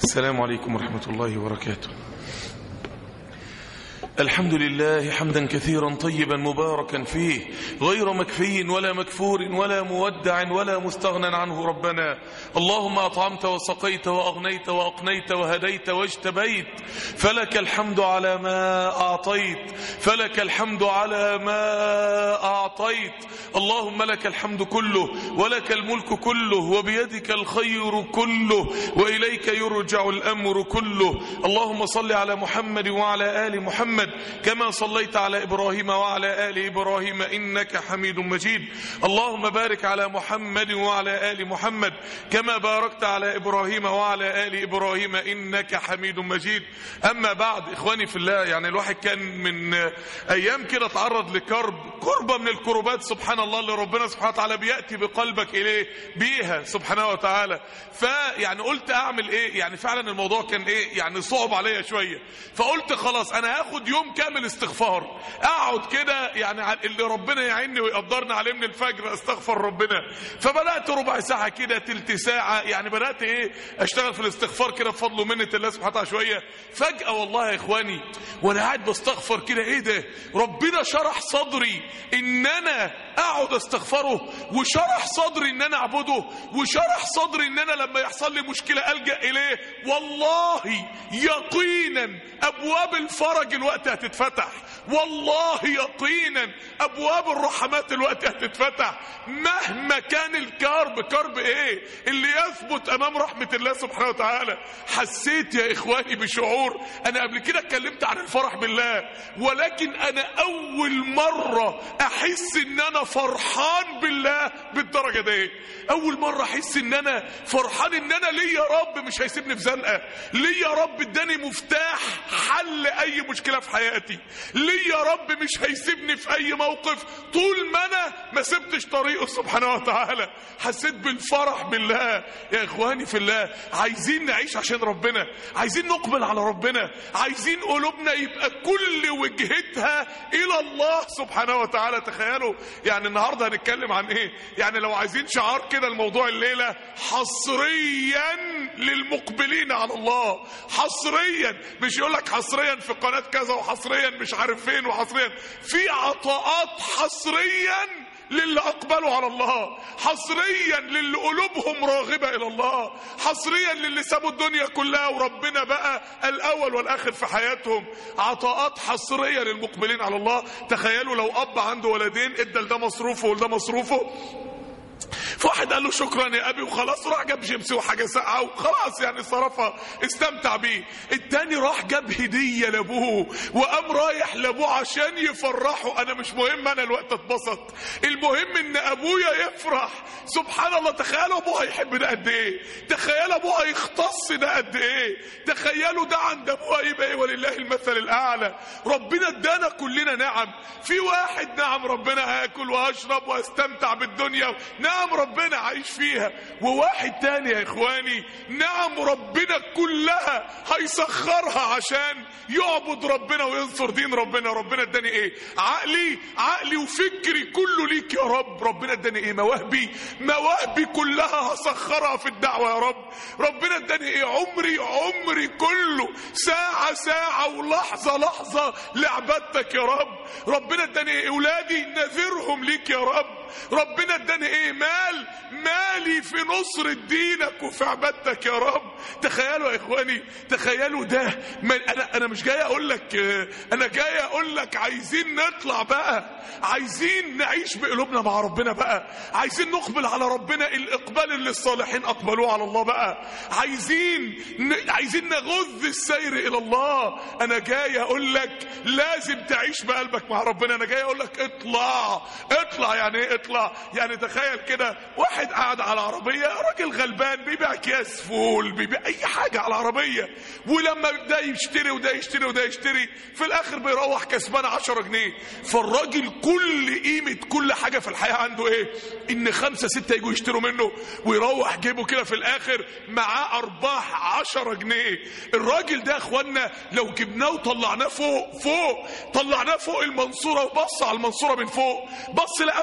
السلام عليكم ورحمة الله وبركاته الحمد لله حمدا كثيرا طيبا مباركا فيه غير مكفي ولا مكفور ولا مودع ولا مستغنى عنه ربنا اللهم أطعمت وسقيت وأغنيت وأقنيت وهديت واجتبيت فلك الحمد على ما أعطيت فلك الحمد على ما أعطيت اللهم لك الحمد كله ولك الملك كله وبيدك الخير كله وإليك يرجع الأمر كله اللهم صل على محمد وعلى آل محمد كما صليت على إبراهيم وعلى آل إبراهيم إنك حميد مجيد اللهم بارك على محمد وعلى آل محمد كما باركت على إبراهيم وعلى آل إبراهيم إنك حميد مجيد أما بعد إخواني في الله يعني الواحد كان من أيام كده تعرض لكرب كربة من الكربات سبحان الله اللي ربنا سبحانه وتعالى بيأتي بقلبك إليه بيها سبحانه وتعالى فيعني قلت أعمل إيه يعني فعلا الموضوع كان إيه يعني صعب عليا شوية فقلت خلاص أنا هاخد يوم كامل استغفار اقعد كده يعني اللي ربنا يعيني ويقدرنا عليه من الفجر استغفر ربنا فبدات ربع ساعه كده تلت ساعه يعني بدات ايه اشتغل في الاستغفار كده بفضل ومنه الله سبحانه وتعالى شويه فجاه والله يا اخواني وانا قاعد بستغفر كده ايه ده ربنا شرح صدري ان انا اقعد استغفره وشرح صدري ان انا اعبده وشرح صدري ان انا لما يحصل لي مشكله الجا اليه والله يقينا ابواب الفرج الوقت هتتفتح والله يقينا ابواب الرحمات الوقت هتتفتح مهما كان الكرب كرب ايه اللي يثبت امام رحمه الله سبحانه وتعالى حسيت يا اخواني بشعور انا قبل كده اتكلمت عن الفرح بالله ولكن انا اول مره احس ان انا فرحان بالله بالدرجه دي اول مره احس ان انا فرحان ان انا ليا رب مش هيسيبني في زنقه ليا رب اداني مفتاح حل اي مشكله في حياتي ليا رب مش هيسيبني في اي موقف طول ما انا ما سبتش طريقه سبحانه وتعالى حسيت بالفرح بالله يا اخواني في الله عايزين نعيش عشان ربنا عايزين نقبل على ربنا عايزين قلوبنا يبقى كل وجهتها الى الله سبحانه وتعالى تخيلوا يعني النهارده هنتكلم عن ايه يعني لو عايزين شعار كده الموضوع الليله حصريا للمقبلين على الله حصريا مش يقول لك حصريا في قناه كذا وحصريا مش عارف فين وحصريا في عطاءات حصريا للي اقبلوا على الله حصريا للي قلوبهم راغبه الى الله حصريا للي سابوا الدنيا كلها وربنا بقى الاول والاخر في حياتهم عطاءات حصريه للمقبلين على الله تخيلوا لو اب عنده ولدين ادى لده مصروفه ولده مصروفه فواحد قال له شكرا يا ابي وخلاص راح جاب شيبسي وحاجه ساقعه وخلاص يعني صرفها استمتع بيه التاني راح جاب هديه لابوه وقام رايح لابوه عشان يفرحه انا مش مهم انا الوقت اتبسط المهم ان ابويا يفرح سبحان الله تخيلوا ابوه هيحب ده قد ايه تخيل ابوه هيختص ده قد ايه تخيلوا ده عند ابوه يبقى ايه ولله المثل الاعلى ربنا ادانا كلنا نعم في واحد نعم ربنا هاكل وهشرب واستمتع بالدنيا نعم ربنا عايش فيها وواحد تاني يا اخواني نعم ربنا كلها هيسخرها عشان يعبد ربنا وينصر دين ربنا ربنا اداني ايه عقلي عقلي وفكري كله ليك يا رب ربنا اداني ايه مواهبي مواهبي كلها هسخرها في الدعوه يا رب ربنا اداني ايه عمري عمري كله ساعه ساعه ولحظه لحظه لعبادتك يا رب ربنا اداني ايه اولادي نذرهم ليك يا رب ربنا اداني ايه مال مالي في نصر دينك وفي عبادتك يا رب تخيلوا يا اخواني تخيلوا ده ما انا انا مش جاي اقول لك انا جاي اقول لك عايزين نطلع بقى عايزين نعيش بقلوبنا مع ربنا بقى عايزين نقبل على ربنا الاقبال اللي الصالحين اقبلوه على الله بقى عايزين ن... عايزين نغذ السير الى الله انا جاي اقول لك لازم تعيش بقلبك مع ربنا انا جاي اقول لك اطلع اطلع يعني ايه اطلع يعني تخيل كده واحد قاعد على عربيه راجل غلبان بيبيع اكياس فول بيبيع اي حاجه على العربيه ولما ده يشتري وده يشتري وده يشتري في الاخر بيروح كسبان 10 جنيه فالراجل كل قيمه كل حاجه في الحياه عنده ايه ان خمسة ستة يجوا يشتروا منه ويروح جيبه كده في الاخر معاه ارباح 10 جنيه الراجل ده يا اخوانا لو جبناه وطلعناه فوق فوق طلعناه فوق المنصوره وبص على المنصوره من فوق بص لقى محل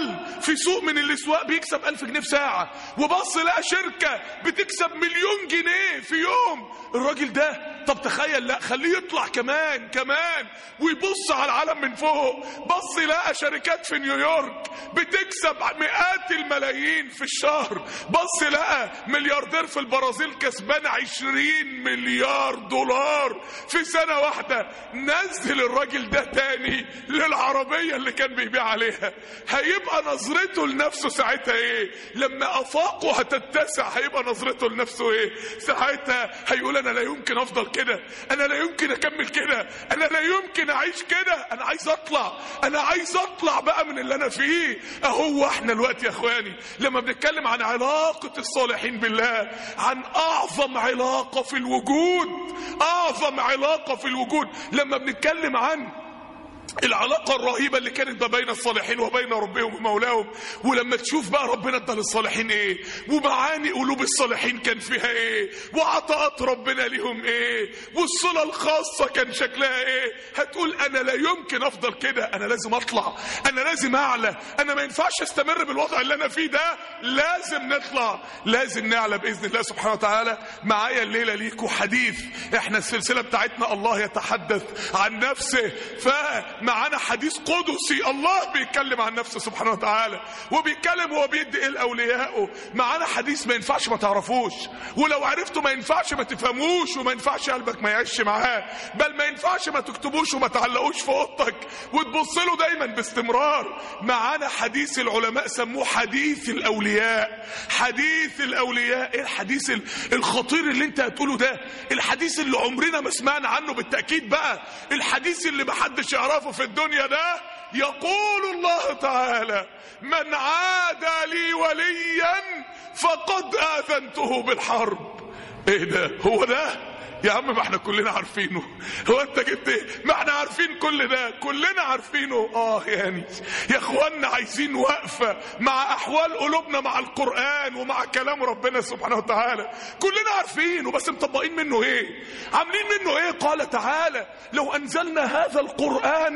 اشتغل في سوق من الاسواق بيكسب ألف جنيه في ساعة وبص لقى شركة بتكسب مليون جنيه في يوم الراجل ده طب تخيل لا خليه يطلع كمان كمان ويبص على العالم من فوق بص لقى شركات في نيويورك بتكسب مئات الملايين في الشهر بص لقى ملياردير في البرازيل كسبان عشرين مليار دولار في سنة واحدة نزل الراجل ده تاني للعربية اللي كان بيبيع عليها هيبقى نظرته لنفسه ساعتها ايه لما افاقه هتتسع هيبقى نظرته لنفسه ايه ساعتها هيقول انا لا يمكن افضل كده انا لا يمكن اكمل كده انا لا يمكن اعيش كده انا عايز اطلع انا عايز اطلع بقى من اللي انا فيه اهو احنا الوقت يا اخواني لما بنتكلم عن علاقة الصالحين بالله عن اعظم علاقة في الوجود اعظم علاقة في الوجود لما بنتكلم عن العلاقة الرهيبة اللي كانت ما بين الصالحين وبين ربهم ومولاهم ولما تشوف بقى ربنا ادى للصالحين ايه ومعاني قلوب الصالحين كان فيها ايه وعطاءات ربنا ليهم ايه والصلة الخاصة كان شكلها ايه هتقول انا لا يمكن افضل كده انا لازم اطلع انا لازم اعلى انا ما ينفعش استمر بالوضع اللي انا فيه ده لازم نطلع لازم نعلى باذن الله سبحانه وتعالى معايا الليلة ليكوا حديث احنا السلسلة بتاعتنا الله يتحدث عن نفسه ف معانا حديث قدسي الله بيتكلم عن نفسه سبحانه وتعالى وبيتكلم وهو بيدي ايه لاوليائه معانا حديث ما ينفعش ما تعرفوش ولو عرفته ما ينفعش ما تفهموش وما ينفعش قلبك ما يعيش معاه بل ما ينفعش ما تكتبوش وما تعلقوش في اوضتك وتبص له دايما باستمرار معانا حديث العلماء سموه حديث الاولياء حديث الاولياء ايه الحديث الخطير اللي انت هتقوله ده الحديث اللي عمرنا ما سمعنا عنه بالتاكيد بقى الحديث اللي محدش يعرفه في الدنيا ده يقول الله تعالى من عادى لي وليا فقد آذنته بالحرب ايه ده هو ده يا عم ما احنا كلنا عارفينه هو انت جبت ايه ما احنا عارفين كل ده كلنا عارفينه اه يعني يا اخوانا عايزين وقفه مع احوال قلوبنا مع القران ومع كلام ربنا سبحانه وتعالى كلنا عارفينه بس مطبقين منه ايه عاملين منه ايه قال تعالى لو انزلنا هذا القران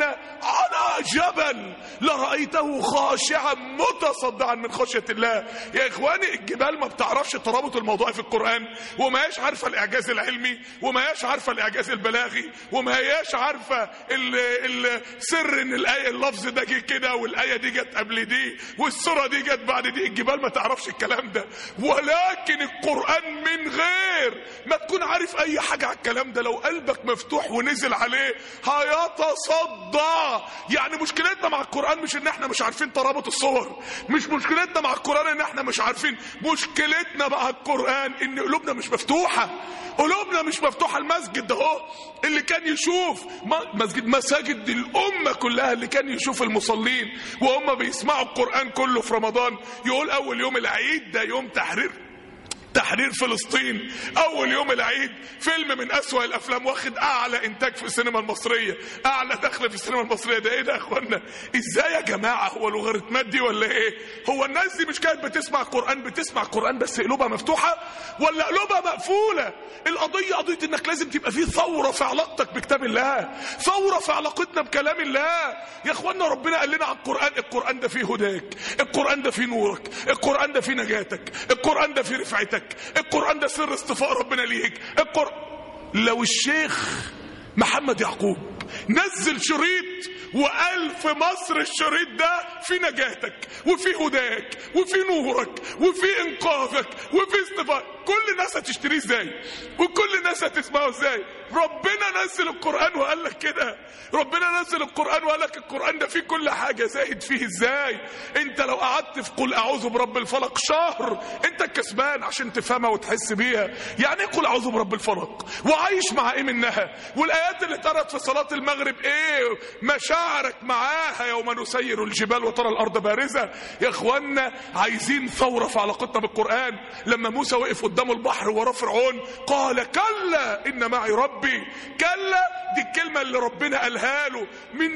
على جبل لرايته خاشعا متصدعا من خشيه الله يا اخواني الجبال ما بتعرفش ترابط الموضوع في القران وما هيش عارفه الاعجاز العلمي وما هياش عارفه الاعجاز البلاغي وما هياش عارفه السر ان الايه اللفظ ده جه كده والايه دي جت قبل دي والسوره دي جت بعد دي الجبال ما تعرفش الكلام ده ولكن القران من غير ما تكون عارف اي حاجه على الكلام ده لو قلبك مفتوح ونزل عليه هيتصدع يعني مشكلتنا مع القران مش ان احنا مش عارفين ترابط الصور مش مشكلتنا مع القران ان احنا مش عارفين مشكلتنا مع القران ان قلوبنا مش مفتوحه قلوبنا مش مفتوحه المسجد ده اهو اللي كان يشوف مسجد مساجد الامه كلها اللي كان يشوف المصلين وهم بيسمعوا القران كله في رمضان يقول اول يوم العيد ده يوم تحرير تحرير فلسطين اول يوم العيد فيلم من اسوأ الافلام واخد اعلى انتاج في السينما المصريه اعلى دخل في السينما المصريه ده ايه ده يا اخوانا ازاي يا جماعه هو لوغاريتمات دي ولا ايه هو الناس دي مش كانت بتسمع قران بتسمع قران بس قلوبها مفتوحه ولا قلوبها مقفوله القضيه قضيه انك لازم تبقى في ثوره في علاقتك بكتاب الله ثوره في علاقتنا بكلام الله يا اخوانا ربنا قال لنا عن القران القران ده فيه هداك القران ده فيه نورك القران ده فيه نجاتك القران ده فيه رفعتك القرآن ده سر اصطفاء ربنا ليك القرآن لو الشيخ محمد يعقوب نزل شريط وقال في مصر الشريط ده في نجاتك وفي هداك وفي نورك وفي انقاذك وفي اصطفاء كل الناس هتشتريه ازاي وكل الناس هتسمعه ازاي ربنا نزل القرآن وقال لك كده ربنا نزل القرآن وقال لك القرآن ده فيه كل حاجة زاهد فيه ازاي انت لو قعدت في قل اعوذ برب الفلق شهر انت الكسبان عشان تفهمها وتحس بيها يعني ايه قل اعوذ برب الفلق وعايش مع ايه منها والايات اللي اتقرت في صلاة المغرب ايه مشاعرك معاها يوم نسير الجبال وترى الارض بارزة يا اخوانا عايزين ثورة في علاقتنا بالقرآن لما موسى وقف قدامه البحر وراه فرعون قال كلا ان معي ربي كلا دي الكلمه اللي ربنا قالها له من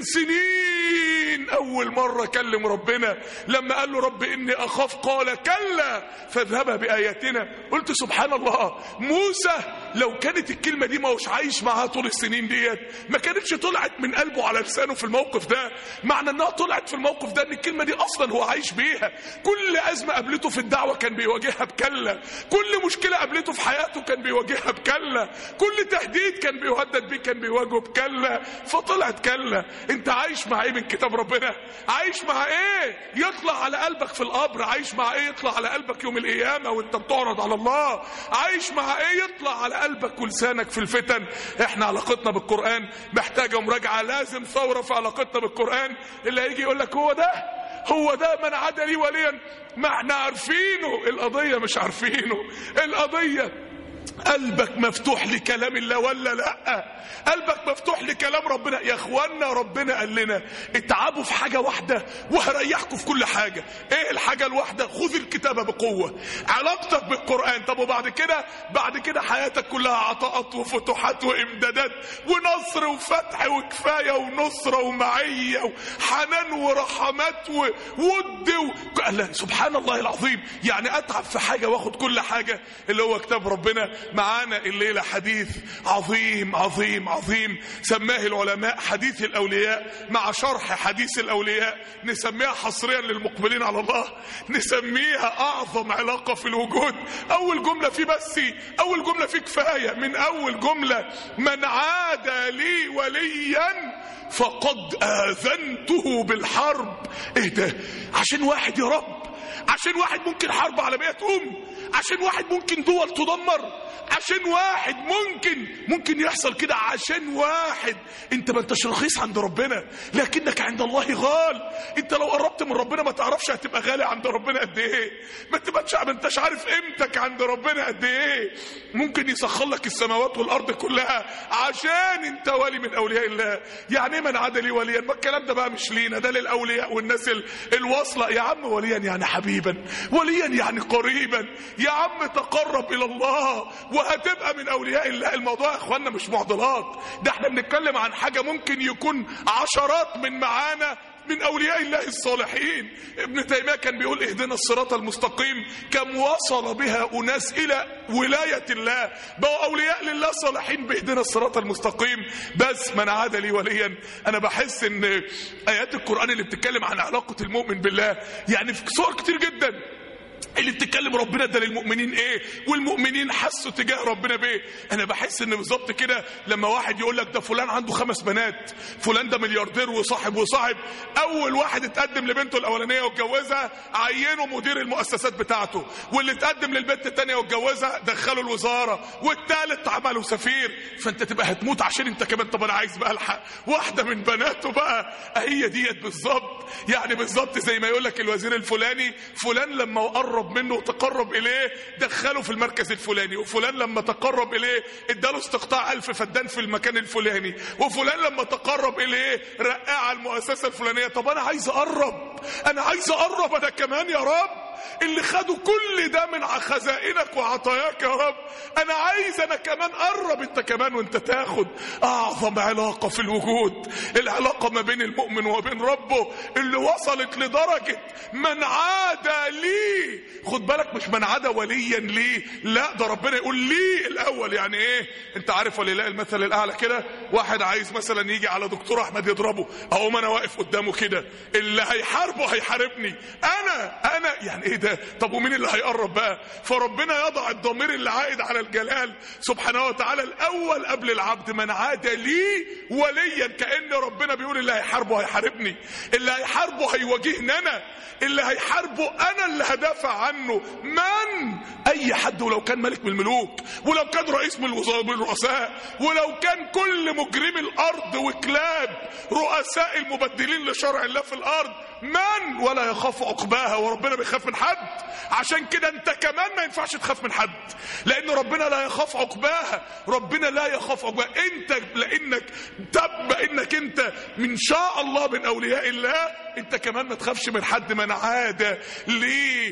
سنين اول مره كلم ربنا لما قال له رب اني اخاف قال كلا فاذهبا باياتنا قلت سبحان الله موسى لو كانت الكلمه دي ما هوش عايش معاها طول السنين ديت ما كانتش طلعت من قلبه على لسانه في الموقف ده معنى انها طلعت في الموقف ده ان الكلمه دي اصلا هو عايش بيها كل ازمه قابلته في الدعوه كان بيواجهها بكلا كل مشكله قابلته في حياته كان بيواجهها بكلا كل تهديد كان بيهدد بيه كان بيواجهه بكلا فطلعت كلا انت عايش مع ايه من كتاب ربنا عايش مع ايه يطلع على قلبك في القبر عايش مع ايه يطلع على قلبك يوم القيامه وانت بتعرض على الله عايش مع ايه يطلع على قلبك ولسانك في الفتن احنا علاقتنا بالقران محتاجه مراجعه لازم ثوره في علاقتنا بالقران اللي هيجي يقول لك هو ده هو ده من عاد لي وليا ما احنا عارفينه القضيه مش عارفينه القضيه قلبك مفتوح لكلام الله ولا لا قلبك مفتوح لكلام ربنا يا اخوانا ربنا قال لنا اتعبوا في حاجة واحدة وهريحكم في كل حاجة ايه الحاجة الواحدة خذ الكتابة بقوة علاقتك بالقرآن طب وبعد كده بعد كده حياتك كلها عطاءات وفتوحات وامدادات ونصر وفتح وكفاية ونصرة ومعية وحنان ورحمات وود و... لا سبحان الله العظيم يعني اتعب في حاجة واخد كل حاجة اللي هو كتاب ربنا معانا الليلة حديث عظيم عظيم عظيم سماه العلماء حديث الأولياء مع شرح حديث الأولياء نسميها حصريا للمقبلين على الله نسميها أعظم علاقة في الوجود أول جملة فيه بس أول جملة فيه كفاية من أول جملة من عاد لي وليا فقد آذنته بالحرب ايه ده عشان واحد يا رب عشان واحد ممكن حرب عالمية تقوم عشان واحد ممكن دول تدمر عشان واحد ممكن ممكن يحصل كده عشان واحد انت ما انتش رخيص عند ربنا لكنك عند الله غال انت لو قربت من ربنا ما تعرفش هتبقى غالي عند ربنا قد ايه ما تبقاش ما انتش عارف قيمتك عند ربنا قد ايه ممكن يسخر لك السماوات والارض كلها عشان انت ولي من اولياء الله يعني ايه من عاد لي وليا ما الكلام ده بقى مش لينا ده للاولياء والناس ال- الواصله يا عم وليا يعني حبيبا وليا يعني قريبا يا عم تقرب الى الله وهتبقى من اولياء الله الموضوع يا اخوانا مش معضلات ده احنا بنتكلم عن حاجه ممكن يكون عشرات من معانا من اولياء الله الصالحين ابن تيميه كان بيقول اهدنا الصراط المستقيم كم وصل بها اناس الى ولايه الله بقوا اولياء لله صالحين باهدنا الصراط المستقيم بس من عاد لي وليا انا بحس ان ايات القران اللي بتتكلم عن علاقه المؤمن بالله يعني في صور كتير جدا اللي بتتكلم ربنا ده للمؤمنين ايه والمؤمنين حسوا تجاه ربنا بايه انا بحس ان بالظبط كده لما واحد يقول لك ده فلان عنده خمس بنات فلان ده ملياردير وصاحب وصاحب اول واحد اتقدم لبنته الاولانيه واتجوزها عينه مدير المؤسسات بتاعته واللي اتقدم للبنت الثانيه واتجوزها دخله الوزاره والثالث عمله سفير فانت تبقى هتموت عشان انت كمان طب انا عايز بقى الحق واحده من بناته بقى هي ديت بالظبط يعني بالظبط زي ما يقول لك الوزير الفلاني فلان لما قرب منه وتقرب اليه دخله في المركز الفلاني وفلان لما تقرب اليه اداله استقطاع الف فدان في المكان الفلاني وفلان لما تقرب اليه رقاه على المؤسسه الفلانيه طب انا عايز اقرب انا عايز اقرب انا كمان يا رب اللي خدوا كل ده من خزائنك وعطاياك يا رب انا عايز انا كمان قرب انت كمان وانت تاخد اعظم علاقة في الوجود العلاقة ما بين المؤمن وبين ربه اللي وصلت لدرجة من عاد لي خد بالك مش من عاد وليا لي لا ده ربنا يقول لي الاول يعني ايه انت عارف ولله المثل الاعلى كده واحد عايز مثلا يجي على دكتور احمد يضربه اقوم انا واقف قدامه كده اللي هيحاربه هيحاربني انا انا يعني ايه ده طب ومين اللي هيقرب بقى فربنا يضع الضمير اللي عائد على الجلال سبحانه وتعالى الاول قبل العبد من عاد لي وليا كان ربنا بيقول اللي هيحاربه هيحاربني اللي هيحاربه هيواجهني انا اللي هيحاربه انا اللي هدافع عنه من اي حد ولو كان ملك من الملوك ولو كان رئيس من الوزراء من الرؤساء ولو كان كل مجرمي الارض وكلاب رؤساء المبدلين لشرع الله في الارض من ولا يخاف عقباها وربنا بيخاف من حد عشان كده انت كمان ما ينفعش تخاف من حد لان ربنا لا يخاف عقباها ربنا لا يخاف عقباها انت لانك تب انك انت من شاء الله من اولياء الله انت كمان ما تخافش من حد من عاد ليه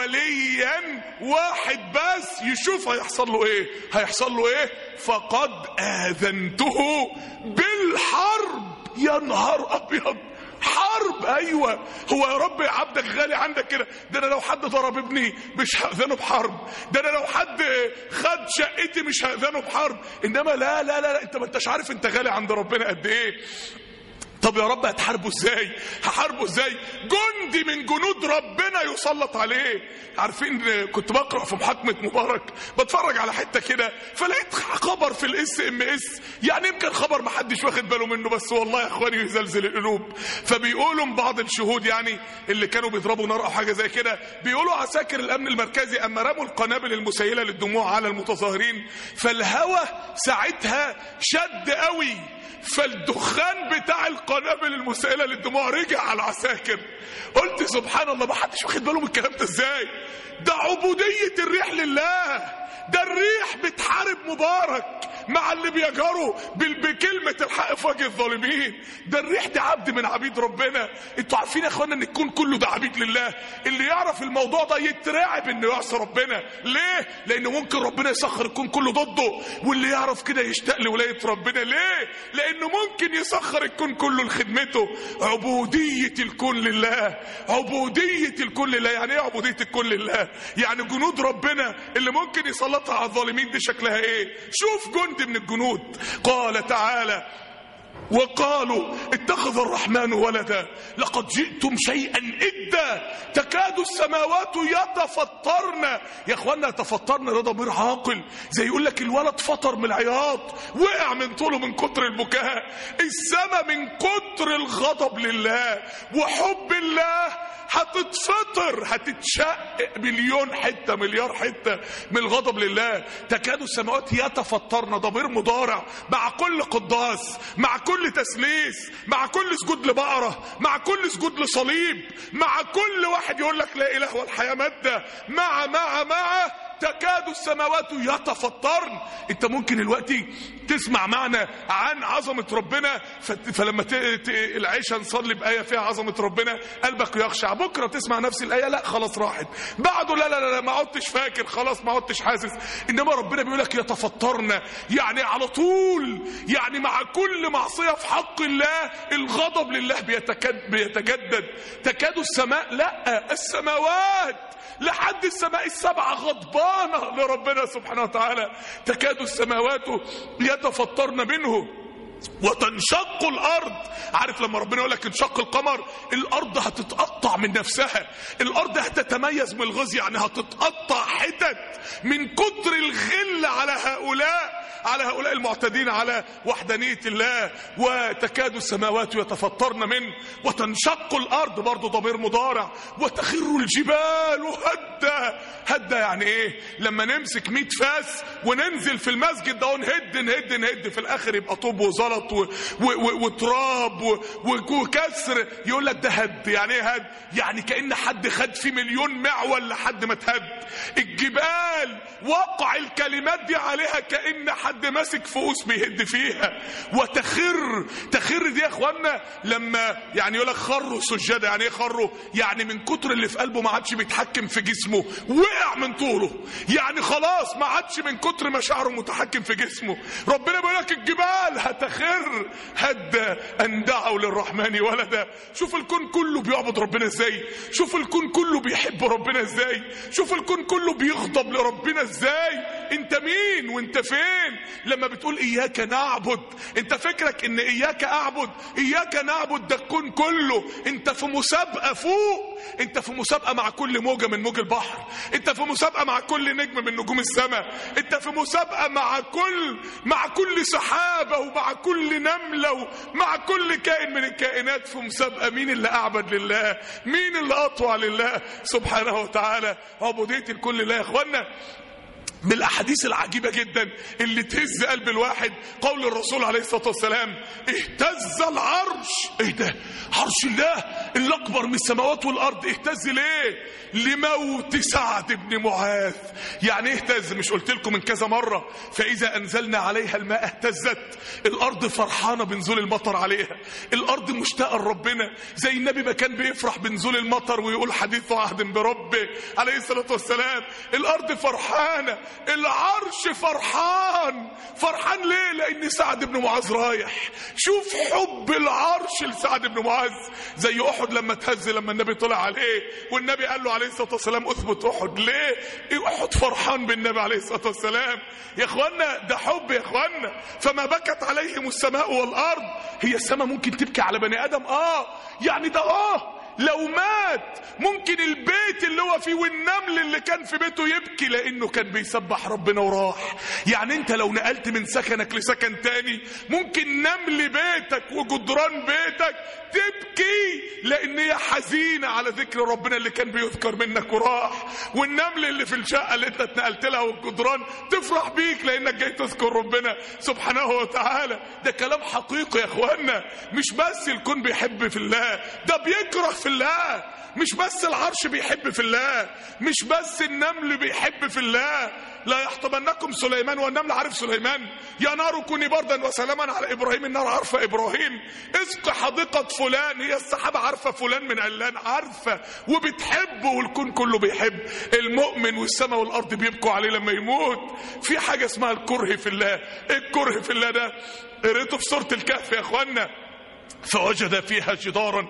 وليا واحد بس يشوف هيحصل له ايه هيحصل له ايه فقد اذنته بالحرب يا نهار ابيض حرب ايوه هو يا رب عبدك غالي عندك كده ده انا لو حد ضرب ابني مش هاذنه بحرب ده انا لو حد خد شقتي مش هاذنه بحرب انما لا لا لا, لا انت ما انتش عارف انت غالي عند ربنا قد ايه طب يا رب هتحاربه ازاي هحاربه ازاي جندي من جنود ربنا يسلط عليه عارفين كنت بقرا في محاكمه مبارك بتفرج على حته كده فلقيت خبر في الاس ام اس يعني يمكن خبر ما حدش واخد باله منه بس والله يا اخواني يزلزل القلوب فبيقولوا بعض الشهود يعني اللي كانوا بيضربوا نار او حاجه زي كده بيقولوا عساكر الامن المركزي اما رموا القنابل المسيله للدموع على المتظاهرين فالهوى ساعتها شد قوي فالدخان بتاع القنابل المسيله للدموع رجع على العساكر قلت سبحان الله ما حدش واخد باله من الكلام ده ازاي ده عبوديه الريح لله ده الريح بتحارب مبارك مع اللي بيجروا بكلمة الحق في وجه الظالمين ده الريح ده عبد من عبيد ربنا انتوا عارفين يا اخوانا ان الكون كله ده عبيد لله اللي يعرف الموضوع ده يترعب انه يعصي ربنا ليه لان ممكن ربنا يسخر الكون كله ضده واللي يعرف كده يشتاق لولاية ربنا ليه لانه ممكن يسخر الكون كله لخدمته عبودية الكون لله عبودية الكون لله يعني ايه عبودية الكون لله يعني جنود ربنا اللي ممكن يسلطها على الظالمين دي شكلها ايه شوف جند من الجنود قال تعالى وقالوا اتخذ الرحمن ولدا لقد جئتم شيئا إدا تكاد السماوات يتفطرن يا اخوانا يتفطرن ده ضمير عاقل زي يقول لك الولد فطر من العياط وقع من طوله من كتر البكاء السما من كتر الغضب لله وحب الله هتتفطر هتتشق مليون حته مليار حته من الغضب لله تكاد السماوات يتفطرن ضمير مضارع مع كل قداس مع كل تسليس مع كل سجود لبقره مع كل سجود لصليب مع كل واحد يقول لك لا اله والحياه ماده مع مع مع تكاد السماوات يتفطرن انت ممكن الوقت تسمع معنا عن عظمة ربنا فلما ت... ت... العيشة نصلي بآية فيها عظمة ربنا قلبك يخشع بكرة تسمع نفس الآية لا خلاص راحت بعده لا لا لا ما عدتش فاكر خلاص ما عدتش حاسس انما ربنا بيقول لك يتفطرن يعني على طول يعني مع كل معصية في حق الله الغضب لله بيتكد... بيتجدد تكاد السماء لا السماوات لحد السماء السبعة غضبانة لربنا سبحانه وتعالى تكاد السماوات يتفطرن منه وتنشق الارض عارف لما ربنا يقول لك انشق القمر الارض هتتقطع من نفسها الارض هتتميز من الغاز يعني هتتقطع حتت من كتر الغل على هؤلاء على هؤلاء المعتدين على وحدانية الله وتكاد السماوات يتفطرن منه وتنشق الأرض برضه ضمير مضارع وتخر الجبال هدا هدا يعني ايه لما نمسك 100 فاس وننزل في المسجد ده نهد نهد نهد في الآخر يبقى طوب وزلط و- و- و- وتراب و- و- وكسر يقول لك ده هد يعني ايه هد يعني كأن حد خد في مليون معول لحد ما تهد الجبال وقع الكلمات دي عليها كأن حد ماسك فؤوس بيهد فيها وتخر تخر دي يا اخوانا لما يعني يقول لك خروا سجادة يعني ايه خروا يعني من كتر اللي في قلبه ما عادش بيتحكم في جسمه وقع من طوله يعني خلاص ما عادش من كتر مشاعره متحكم في جسمه ربنا بيقول لك الجبال هتخر هد ان دعوا للرحمن ولدا شوف الكون كله بيعبد ربنا ازاي شوف الكون كله بيحب ربنا ازاي شوف الكون كله بيغضب لربنا ازاي انت مين وانت فين لما بتقول اياك نعبد انت فكرك ان اياك اعبد اياك نعبد ده الكون كله انت في مسابقه فوق انت في مسابقه مع كل موجه من موج البحر انت في مسابقه مع كل نجم من نجوم السماء انت في مسابقه مع كل مع كل سحابه ومع كل نمله ومع كل كائن من الكائنات في مسابقه مين اللي اعبد لله مين اللي اطوع لله سبحانه وتعالى عبوديه الكل لله يا اخوانا من الاحاديث العجيبه جدا اللي تهز قلب الواحد قول الرسول عليه الصلاه والسلام اهتز العرش ايه ده عرش الله اللي اكبر من السماوات والارض اهتز ليه لموت سعد بن معاذ يعني ايه اهتز مش قلت لكم من كذا مره فاذا انزلنا عليها الماء اهتزت الارض فرحانه بنزول المطر عليها الارض مشتاقه لربنا زي النبي ما كان بيفرح بنزول المطر ويقول حديث عهد بربه عليه الصلاه والسلام الارض فرحانه العرش فرحان فرحان ليه لان سعد بن معاذ رايح شوف حب العرش لسعد بن معاذ زي احد لما تهز لما النبي طلع عليه والنبي قال له عليه الصلاه والسلام اثبت احد ليه إيه احد فرحان بالنبي عليه الصلاه والسلام يا اخوانا ده حب يا اخوانا فما بكت عليهم السماء والارض هي السماء ممكن تبكي على بني ادم اه يعني ده اه لو مات ممكن البيت اللي هو فيه والنمل اللي كان في بيته يبكي لانه كان بيسبح ربنا وراح يعني انت لو نقلت من سكنك لسكن تاني ممكن نمل بيتك وجدران بيتك تبكي لان هي حزينه على ذكر ربنا اللي كان بيذكر منك وراح والنمل اللي في الشقه اللي انت اتنقلت لها والجدران تفرح بيك لانك جاي تذكر ربنا سبحانه وتعالى ده كلام حقيقي يا اخوانا مش بس الكون بيحب في الله ده بيكره في الله مش بس العرش بيحب في الله مش بس النمل بيحب في الله لا يحطمنكم سليمان والنمل عارف سليمان يا نار كوني بردا وسلاما على ابراهيم النار عارفه ابراهيم اسق حديقه فلان هي السحابه عارفه فلان من علان عارفه وبتحبه والكون كله بيحب المؤمن والسماء والارض بيبكوا عليه لما يموت في حاجه اسمها الكره في الله ايه الكره في الله ده قريته في سوره الكهف يا اخوانا فوجد فيها جدارا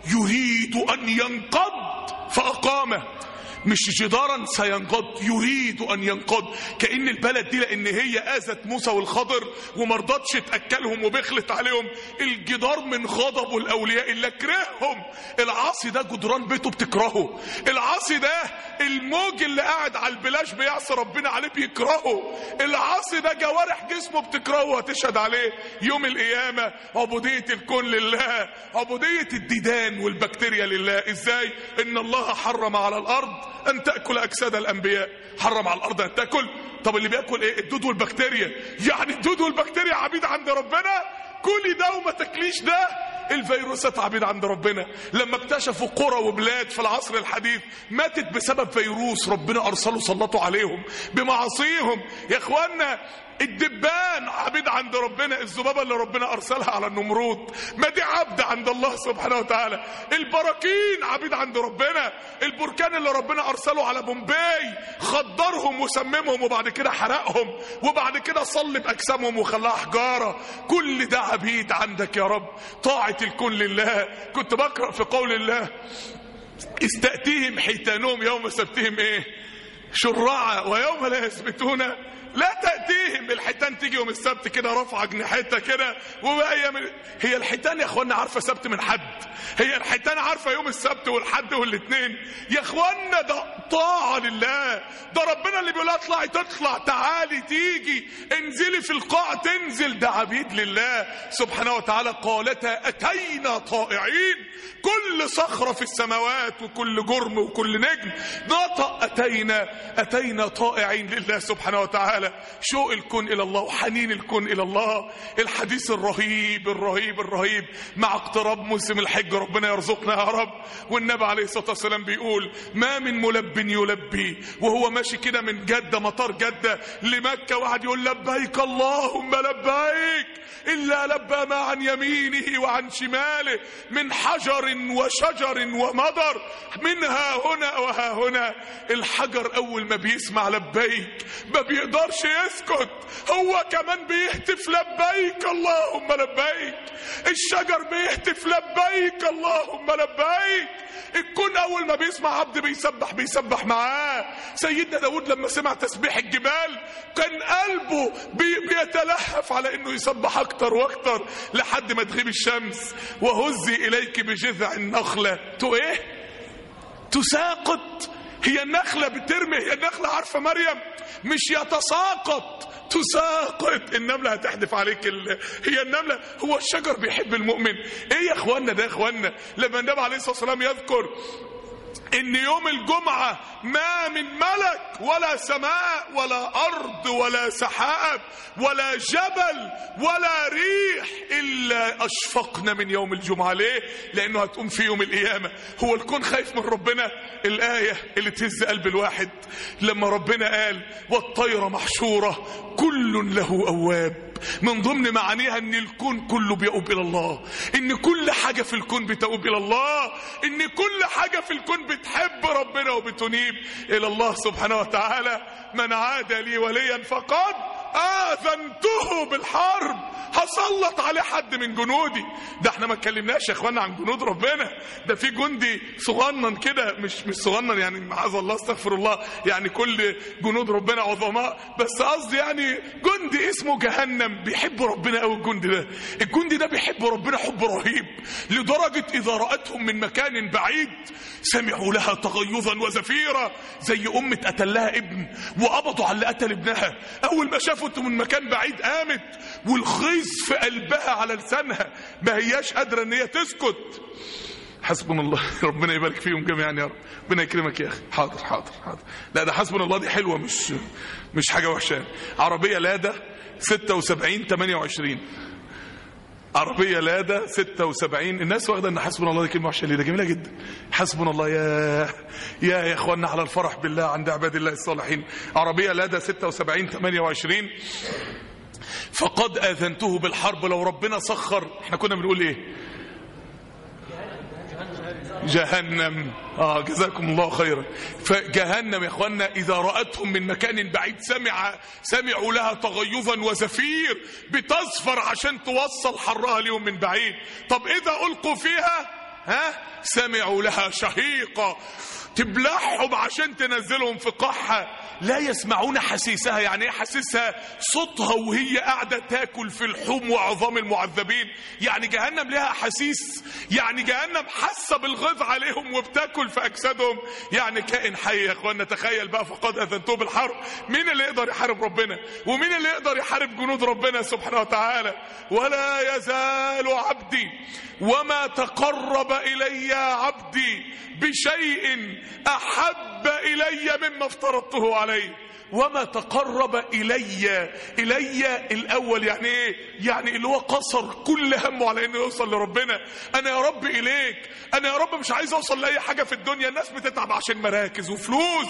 يريد ان ينقض فاقامه مش جدارا سينقض يريد ان ينقض كان البلد دي لان هي اذت موسى والخضر ومرضتش تاكلهم وبخلت عليهم الجدار من غضبه الاولياء اللي كرههم العاصي ده جدران بيته بتكرهه العاصي ده الموج اللي قاعد على البلاش بيعصي ربنا عليه بيكرهه العاصي ده جوارح جسمه بتكرهه وهتشهد عليه يوم القيامه عبوديه الكون لله عبوديه الديدان والبكتيريا لله ازاي ان الله حرم على الارض ان تاكل اجساد الانبياء حرم على الارض ان تاكل طب اللي بياكل ايه الدود والبكتيريا يعني الدود والبكتيريا عبيد عند ربنا كلي ده وما تاكليش ده الفيروسات عبيد عند ربنا لما اكتشفوا قرى وبلاد في العصر الحديث ماتت بسبب فيروس ربنا ارسله سلطوا عليهم بمعاصيهم يا اخوانا الدبان عبيد عند ربنا الذبابة اللي ربنا أرسلها على النمرود ما دي عبد عند الله سبحانه وتعالى البراكين عبيد عند ربنا البركان اللي ربنا أرسله على بومباي خدرهم وسممهم وبعد كده حرقهم وبعد كده صلب أجسامهم وخلاها حجارة كل ده عبيد عندك يا رب طاعة الكون لله كنت بقرأ في قول الله استأتيهم حيتانهم يوم سبتهم ايه شرعا ويوم لا يثبتون لا تأتيهم الحيتان تيجي يوم السبت كده رافعة جناحتها كده وبقى من... هي الحيتان يا اخوانا عارفة سبت من حد هي الحيتان عارفة يوم السبت والحد والاثنين يا اخوانا ده طاعة لله ده ربنا اللي بيقول اطلعي تطلع تعالي تيجي انزلي في القاع تنزل ده عبيد لله سبحانه وتعالى قالتا اتينا طائعين كل صخرة في السماوات وكل جرم وكل نجم نطق اتينا اتينا طائعين لله سبحانه وتعالى شوق الكون الى الله وحنين الكون الى الله الحديث الرهيب الرهيب الرهيب مع اقتراب موسم الحج ربنا يرزقنا يا رب والنبي عليه الصلاه والسلام بيقول ما من ملب يلبي وهو ماشي كده من جده مطار جده لمكه واحد يقول لبيك اللهم لبيك الا لبى ما عن يمينه وعن شماله من حجر وشجر ومضر منها هنا وها هنا الحجر اول ما بيسمع لبيك ما بيقدرش يسكت هو كمان بيهتف لبيك اللهم لبيك الشجر بيهتف لبيك اللهم لبيك الكون اول ما بيسمع عبد بيسبح بيسبح معاه سيدنا داود لما سمع تسبيح الجبال كان قلبه بي بيتلهف على انه يسبح اكتر واكتر لحد ما تغيب الشمس وهزي اليك بجذع النخله تو ايه تساقط هي النخله بترمي هي النخله عارفه مريم مش يتساقط تساقط النملة هتحدف عليك ال... هي النملة هو الشجر بيحب المؤمن ايه يا اخوانا ده يا اخوانا لما النبي عليه الصلاة والسلام يذكر ان يوم الجمعة ما من ملك ولا سماء ولا ارض ولا سحاب ولا جبل ولا ريح الا اشفقنا من يوم الجمعة ليه لانه هتقوم في يوم القيامة هو الكون خايف من ربنا الاية اللي تهز قلب الواحد لما ربنا قال والطير محشورة كل له اواب من ضمن معانيها ان الكون كله بيؤوب الى الله ان كل حاجة في الكون بتؤوب الى الله ان كل حاجة في الكون بتحب ربنا وبتنيب الى الله سبحانه وتعالى من عاد لي وليا فقد آذنته بالحرب هسلط عليه حد من جنودي ده احنا ما اتكلمناش يا اخوانا عن جنود ربنا ده في جندي صغنن كده مش مش صغنن يعني معاذ الله استغفر الله يعني كل جنود ربنا عظماء بس قصدي يعني جندي اسمه جهنم بيحب ربنا قوي الجندي ده الجندي ده بيحب ربنا حب رهيب لدرجة إذا رأتهم من مكان بعيد سمعوا لها تغيظا وزفيرا زي أم اتقتل لها ابن وقبضوا على اللي قتل ابنها أول ما شافته من مكان بعيد قامت والخيز في قلبها على لسانها ما هياش قادرة ان هي تسكت حسبنا الله ربنا يبارك فيهم جميعا يا رب ربنا يكرمك يا اخي حاضر حاضر حاضر لا ده حسبنا الله دي حلوه مش مش حاجه وحشه عربيه لادا 76 28 عربية لادا 76 الناس واخدة ان حسبنا الله دي كلمة وحشة ليه ده جميلة جدا حسبنا الله يا يا يا اخوانا على الفرح بالله عند عباد الله الصالحين عربية لادا 76 28 فقد آذنته بالحرب لو ربنا سخر احنا كنا بنقول ايه جهنم اه جزاكم الله خيرا فجهنم يا اخوانا اذا رأتهم من مكان بعيد سمع سمعوا لها تغيظا وزفير بتصفر عشان توصل حرها ليهم من بعيد طب اذا القوا فيها ها سمعوا لها شهيقة تبلعهم عشان تنزلهم في قحة لا يسمعون حسيسها يعني ايه حسيسها صوتها وهي قاعدة تاكل في الحوم وعظام المعذبين يعني جهنم لها حسيس يعني جهنم حاسة بالغيظ عليهم وبتاكل في أجسادهم يعني كائن حي يا اخوانا تخيل بقى فقد أذنتوه بالحرب مين اللي يقدر يحارب ربنا ومين اللي يقدر يحارب جنود ربنا سبحانه وتعالى ولا يزال عبدي وما تقرب إلي عبدي بشيء أحب إلي مما افترضته عليه وما تقرب إلي إلي الأول يعني إيه يعني اللي هو قصر كل همه على إنه يوصل لربنا أنا يا رب إليك أنا يا رب مش عايز أوصل لأي حاجة في الدنيا الناس بتتعب عشان مراكز وفلوس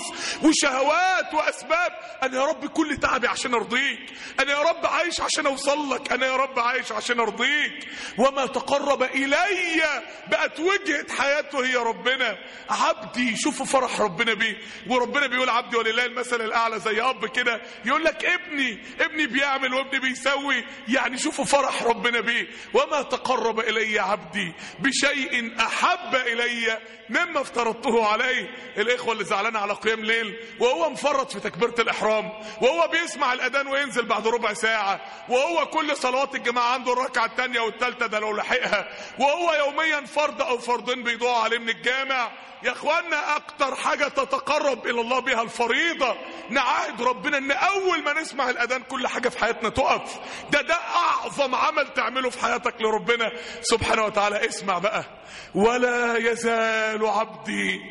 وشهوات وأسباب أنا يا رب كل تعبي عشان أرضيك أنا يا رب عايش عشان أوصل لك أنا يا رب عايش عشان أرضيك وما تقرب إلي بقت وجهة حياته هي ربنا عبدي شوفوا فرح ربنا بيه وربنا بيقول عبدي ولله المثل الأعلى زي اب كده يقول لك ابني ابني بيعمل وابني بيسوي يعني شوفوا فرح ربنا بيه وما تقرب الي عبدي بشيء احب الي مما افترضته عليه الاخوه اللي زعلانه على قيام ليل وهو مفرط في تكبيره الاحرام وهو بيسمع الاذان وينزل بعد ربع ساعه وهو كل صلوات الجماعه عنده الركعه الثانيه والثالثه ده لو لحقها وهو يوميا فرض او فرضين بيضيعوا عليه من الجامع يا اخوانا اكتر حاجة تتقرب الى الله بها الفريضة نعاهد ربنا ان اول ما نسمع الاذان كل حاجة في حياتنا تقف ده ده اعظم عمل تعمله في حياتك لربنا سبحانه وتعالى اسمع بقى ولا يزال عبدي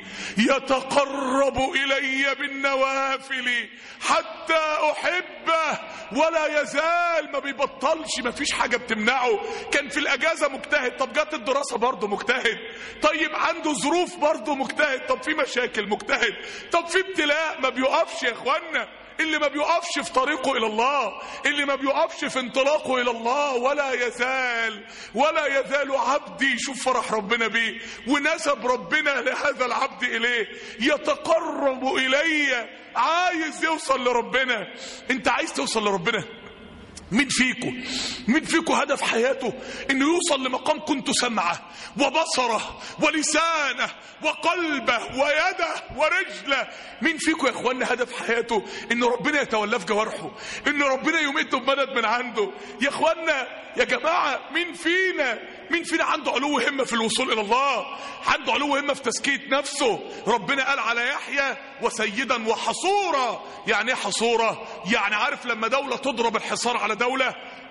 يتقرب الي بالنوافل حتى احبه ولا يزال ما بيبطلش ما فيش حاجة بتمنعه كان في الاجازة مجتهد طب جت الدراسة برضه مجتهد طيب عنده ظروف برضه مجتهد طب في مشاكل مجتهد طب في ابتلاء ما بيقفش يا اخوانا اللي ما بيقفش في طريقه الى الله اللي ما بيقفش في انطلاقه الى الله ولا يزال ولا يزال عبدي شوف فرح ربنا بيه ونسب ربنا لهذا العبد اليه يتقرب الي عايز يوصل لربنا انت عايز توصل لربنا مين فيكم مين فيكم هدف حياته انه يوصل لمقام كنت سمعه وبصره ولسانه وقلبه ويده ورجله مين فيكم يا اخوانا هدف حياته ان ربنا يتولاه في جوارحه ان ربنا يمده بمدد من عنده يا اخوانا يا جماعه مين فينا مين فينا عنده علو همه في الوصول الى الله عنده علو همه في تزكيه نفسه ربنا قال على يحيى وسيدا وحصورا يعني ايه حصوره يعني عارف لما دوله تضرب الحصار على دوله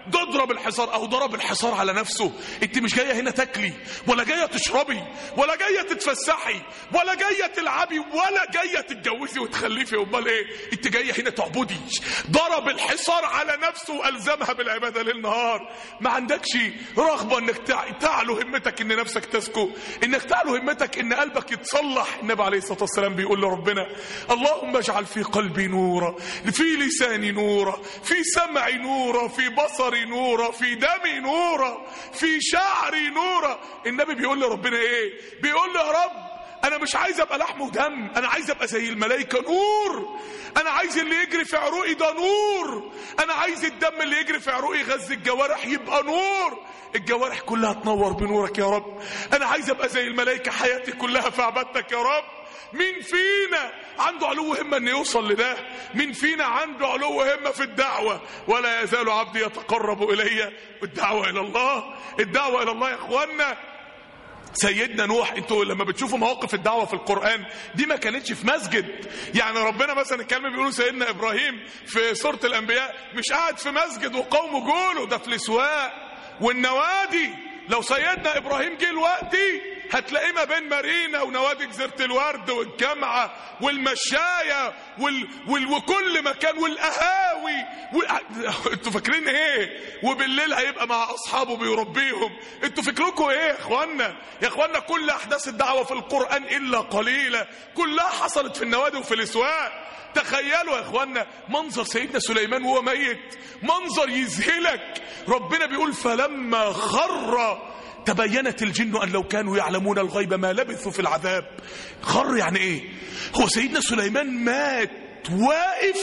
تضرب الحصار او ضرب الحصار على نفسه انت مش جايه هنا تاكلي ولا جايه تشربي ولا جايه تتفسحي ولا جايه تلعبي ولا جايه تتجوزي وتخلفي امال ايه انت جايه هنا تعبدي ضرب الحصار على نفسه والزمها بالعباده ليل نهار ما عندكش رغبه انك تع- تعلو همتك ان نفسك تزكو انك تعلو همتك ان قلبك يتصلح النبي عليه الصلاه والسلام بيقول لربنا اللهم اجعل في قلبي نورا في لساني نورا في سمعي نورا في بصري نورا في دمي نورا في شعري نورا النبي بيقول لربنا ايه بيقول له يا رب انا مش عايز ابقى لحم ودم انا عايز ابقى زي الملائكه نور انا عايز اللي يجري في عروقي ده نور انا عايز الدم اللي يجري في عروقي يغذي الجوارح يبقى نور الجوارح كلها تنور بنورك يا رب انا عايز ابقى زي الملائكه حياتي كلها في عبادتك يا رب مين فينا عنده علو همه انه يوصل لده مين فينا عنده علو همه في الدعوه ولا يزال عبدي يتقرب الي بالدعوه الى الله الدعوه الى الله يا اخوانا سيدنا نوح انتوا لما بتشوفوا مواقف الدعوه في القران دي ما كانتش في مسجد يعني ربنا مثلا الكلمه بيقولوا سيدنا ابراهيم في سوره الانبياء مش قاعد في مسجد وقومه جوله ده في الاسواق والنوادي لو سيدنا ابراهيم جه دلوقتي هتلاقيه ما بين مارينا ونوادي جزيره الورد والجامعه والمشايه وال... وال... وكل مكان والقهاوي و... انتوا فاكرين ايه وبالليل هيبقى مع اصحابه بيربيهم انتوا فكركم ايه يا اخوانا يا اخوانا كل احداث الدعوه في القران الا قليله كلها حصلت في النوادي وفي الاسواق تخيلوا يا اخوانا منظر سيدنا سليمان وهو ميت منظر يذهلك ربنا بيقول فلما خر تبينت الجن ان لو كانوا يعلمون الغيب ما لبثوا في العذاب خر يعني ايه هو سيدنا سليمان مات واقف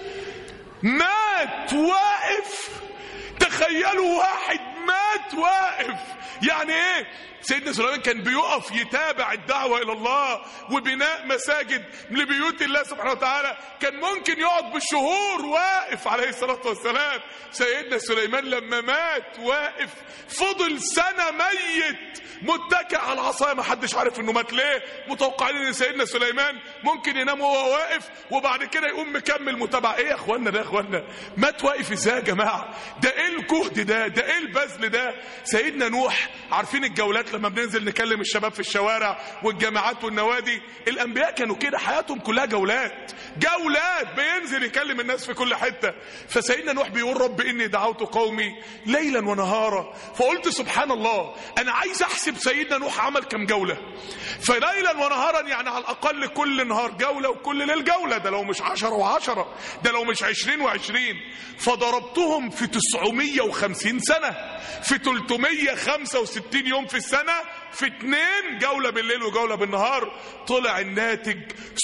مات واقف تخيلوا واحد مات واقف يعني ايه سيدنا سليمان كان بيقف يتابع الدعوة إلى الله وبناء مساجد لبيوت الله سبحانه وتعالى كان ممكن يقعد بالشهور واقف عليه الصلاة والسلام سيدنا سليمان لما مات واقف فضل سنة ميت متكئ على العصاية ما حدش عارف انه مات ليه متوقعين ان سيدنا سليمان ممكن ينام وهو واقف وبعد كده يقوم مكمل متابعة ايه يا اخوانا ده يا اخوانا مات واقف ازاي يا جماعة ده ايه الجهد ده ده ايه البذل ده سيدنا نوح عارفين الجولات لما بننزل نكلم الشباب في الشوارع والجامعات والنوادي الانبياء كانوا كده حياتهم كلها جولات جولات بينزل يكلم الناس في كل حته فسيدنا نوح بيقول رب اني دعوت قومي ليلا ونهارا فقلت سبحان الله انا عايز احسب سيدنا نوح عمل كم جوله فليلا ونهارا يعني على الاقل كل نهار جوله وكل ليل جوله ده لو مش عشرة وعشرة ده لو مش عشرين وعشرين فضربتهم في 950 سنه في 365 يوم في السنه في اتنين جولة بالليل وجولة بالنهار طلع الناتج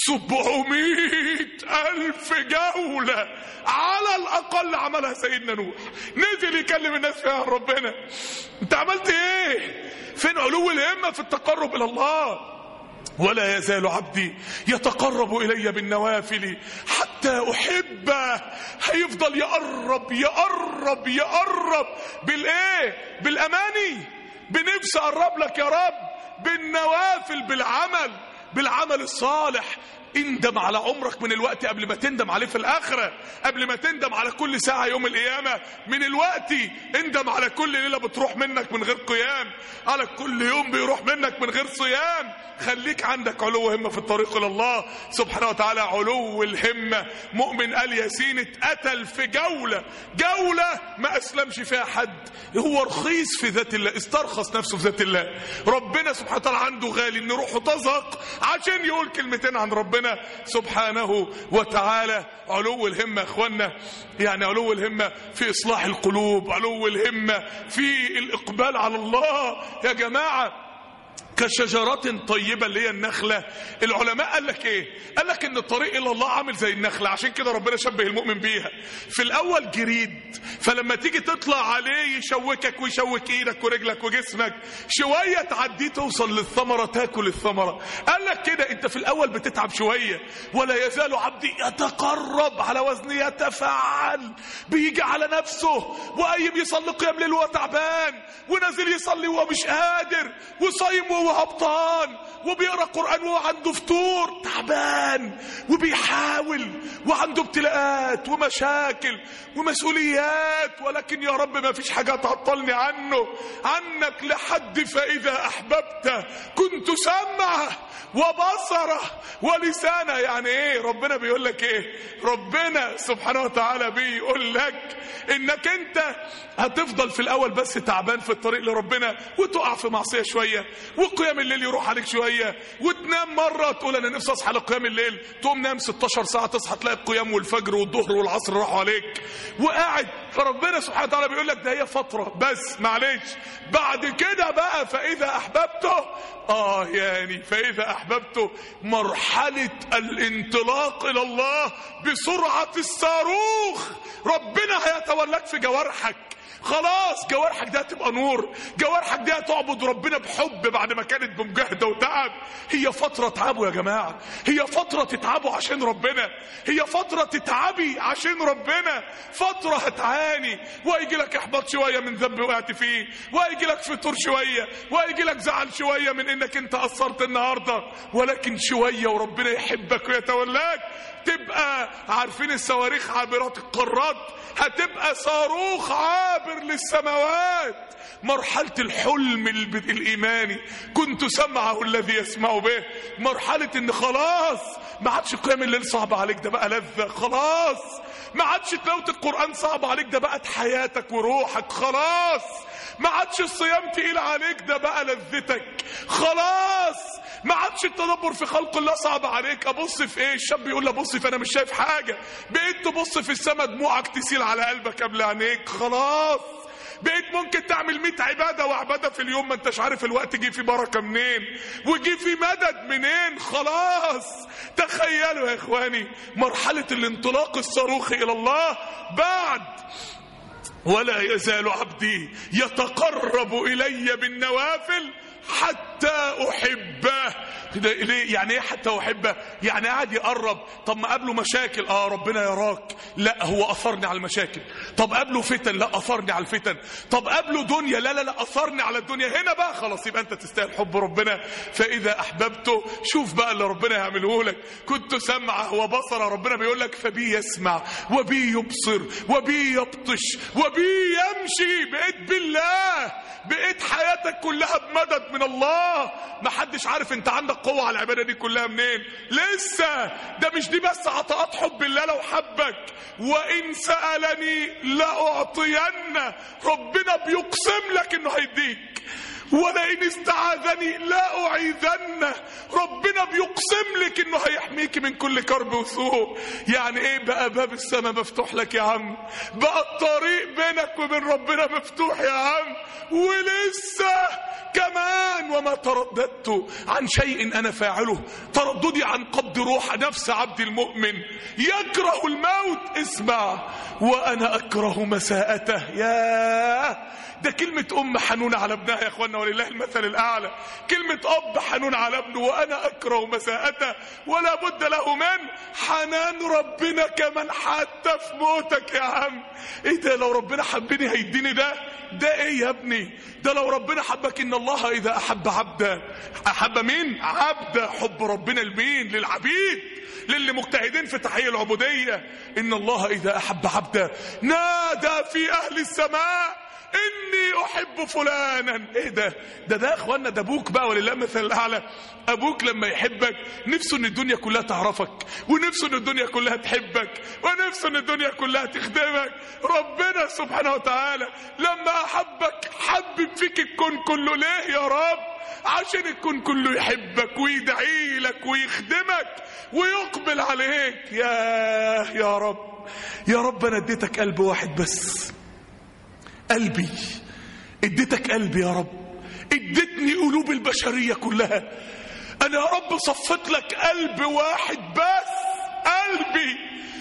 700 ألف جولة على الأقل عملها سيدنا نوح نزل يكلم الناس فيها عن ربنا انت عملت ايه فين علو الهمة في التقرب إلى الله ولا يزال عبدي يتقرب إلي بالنوافل حتى أحبه هيفضل يقرب يقرب يقرب بالإيه بالأماني بنفسي أقرب لك يا رب بالنوافل بالعمل بالعمل الصالح اندم على عمرك من الوقت قبل ما تندم عليه في الآخرة قبل ما تندم على كل ساعة يوم القيامة من الوقت اندم على كل ليلة بتروح منك من غير قيام على كل يوم بيروح منك من غير صيام خليك عندك علو همة في الطريق إلى الله سبحانه وتعالى علو الهمة مؤمن آل ياسين اتقتل في جولة جولة ما أسلمش فيها حد هو رخيص في ذات الله استرخص نفسه في ذات الله ربنا سبحانه وتعالى عنده غالي ان روحه تزهق عشان يقول كلمتين عن ربنا سبحانه وتعالى علو الهمة يا اخوانا يعني علو الهمة في اصلاح القلوب علو الهمة في الاقبال على الله يا جماعة كشجرات طيبة اللي هي النخلة العلماء قال لك ايه قال لك ان الطريق الى الله عامل زي النخلة عشان كده ربنا شبه المؤمن بيها في الاول جريد فلما تيجي تطلع عليه يشوكك ويشوك ايدك ورجلك وجسمك شوية تعديه توصل للثمرة تاكل الثمرة قال لك كده انت في الاول بتتعب شوية ولا يزال عبدي يتقرب على وزن يتفعل بيجي على نفسه وقايم يصلي قيام ليل وهو تعبان ونازل يصلي وهو مش قادر وصايم وهو وهبطان وبيقرا قران وهو عنده فطور تعبان وبيحاول وعنده ابتلاءات ومشاكل ومسؤوليات ولكن يا رب ما فيش حاجه تعطلني عنه عنك لحد فاذا احببت كنت سمعه وبصره ولسانه يعني ايه ربنا بيقول لك ايه ربنا سبحانه وتعالى بيقول لك انك انت هتفضل في الاول بس تعبان في الطريق لربنا وتقع في معصيه شويه وقيام الليل يروح عليك شويه وتنام مره تقول انا نفسي اصحى لقيام الليل تقوم نام 16 ساعه تصحى تلاقي القيام والفجر والظهر والعصر راحوا عليك وقاعد فربنا سبحانه وتعالى بيقول لك ده هي فتره بس معلش بعد كده بقى فاذا احببته اه يعني فاذا احببته مرحله الانطلاق الى الله بسرعه الصاروخ ربنا هيتولاك في جوارحك خلاص جوارحك دي هتبقى نور جوارحك دي هتعبد ربنا بحب بعد ما كانت بمجاهده وتعب هي فتره تعبوا يا جماعه هي فتره تتعبوا عشان ربنا هي فتره تتعبي عشان ربنا فتره هتعاني ويجي لك احباط شويه من ذنب وقعت فيه ويجي لك فطور شويه ويجي لك زعل شويه من انك انت قصرت النهارده ولكن شويه وربنا يحبك ويتولاك تبقى عارفين الصواريخ عابرات القارات هتبقى صاروخ عابر للسماوات مرحلة الحلم الب- الإيماني كنت سمعه الذي يسمع به مرحلة إن خلاص ما عادش قيام الليل صعب عليك ده بقى لذة خلاص ما عادش تلاوة القرآن صعب عليك ده بقت حياتك وروحك خلاص ما عادش الصيام تقيل عليك ده بقى لذتك خلاص ما عادش التدبر في خلق الله صعب عليك ابص في ايه الشاب يقول لي ابص في انا مش شايف حاجه بقيت تبص في السما دموعك تسيل على قلبك قبل عينيك خلاص بقيت ممكن تعمل 100 عباده وعباده في اليوم ما انتش عارف الوقت جه فيه بركه منين وجي فيه مدد منين خلاص تخيلوا يا اخواني مرحله الانطلاق الصاروخي الى الله بعد ولا يزال عبدي يتقرب الي بالنوافل حتى احبه ده ليه يعني ايه حتى احبه يعني قاعد يقرب طب ما قابله مشاكل اه ربنا يراك لا هو اثرني على المشاكل طب قابله فتن لا اثرني على الفتن طب قابله دنيا لا لا لا اثرني على الدنيا هنا بقى خلاص يبقى انت تستاهل حب ربنا فاذا احببته شوف بقى اللي ربنا يعمله لك كنت سمعه وبصره ربنا بيقول لك فبي يسمع وبي يبصر وبي يبطش وبي يمشي بقيت بالله بقيت حياتك كلها بمدد من الله ما حدش عارف انت عندك قوة على العبادة دي كلها منين لسه ده مش دي بس عطاءات حب الله لو حبك وإن سألني لأعطين ربنا بيقسم لك انه هيديك ولئن استعاذني لا أعيذنه ربنا بيقسم لك انه هيحميك من كل كرب وسوء يعني ايه بقى باب السماء مفتوح لك يا عم بقى الطريق بينك وبين ربنا مفتوح يا عم ولسه كمان وما ترددت عن شيء انا فاعله ترددي عن قبض روح نفس عبد المؤمن يكره الموت اسمع وانا اكره مساءته يا ده كلمة أم حنون على ابنها يا أخوانا ولله المثل الأعلى كلمة أب حنون على ابنه وأنا أكره مساءته ولا بد له من حنان ربنا كمان حتى في موتك يا عم إيه ده لو ربنا حبني هيديني ده ده إيه يا ابني ده لو ربنا حبك إن الله إذا أحب عبدا أحب مين عبدا حب ربنا لمين للعبيد للي مجتهدين في تحقيق العبودية إن الله إذا أحب عبدا نادى في أهل السماء اني احب فلانا ايه ده ده ده يا اخوانا ده ابوك بقى ولله المثل الاعلى ابوك لما يحبك نفسه ان الدنيا كلها تعرفك ونفسه ان الدنيا كلها تحبك ونفسه ان الدنيا كلها تخدمك ربنا سبحانه وتعالى لما احبك حبب فيك الكون كله ليه يا رب عشان الكون كله يحبك ويدعي لك ويخدمك ويقبل عليك يا يا رب يا رب انا اديتك قلب واحد بس قلبي اديتك قلبي يا رب اديتني قلوب البشرية كلها انا يا رب صفت لك قلب واحد بس قلبي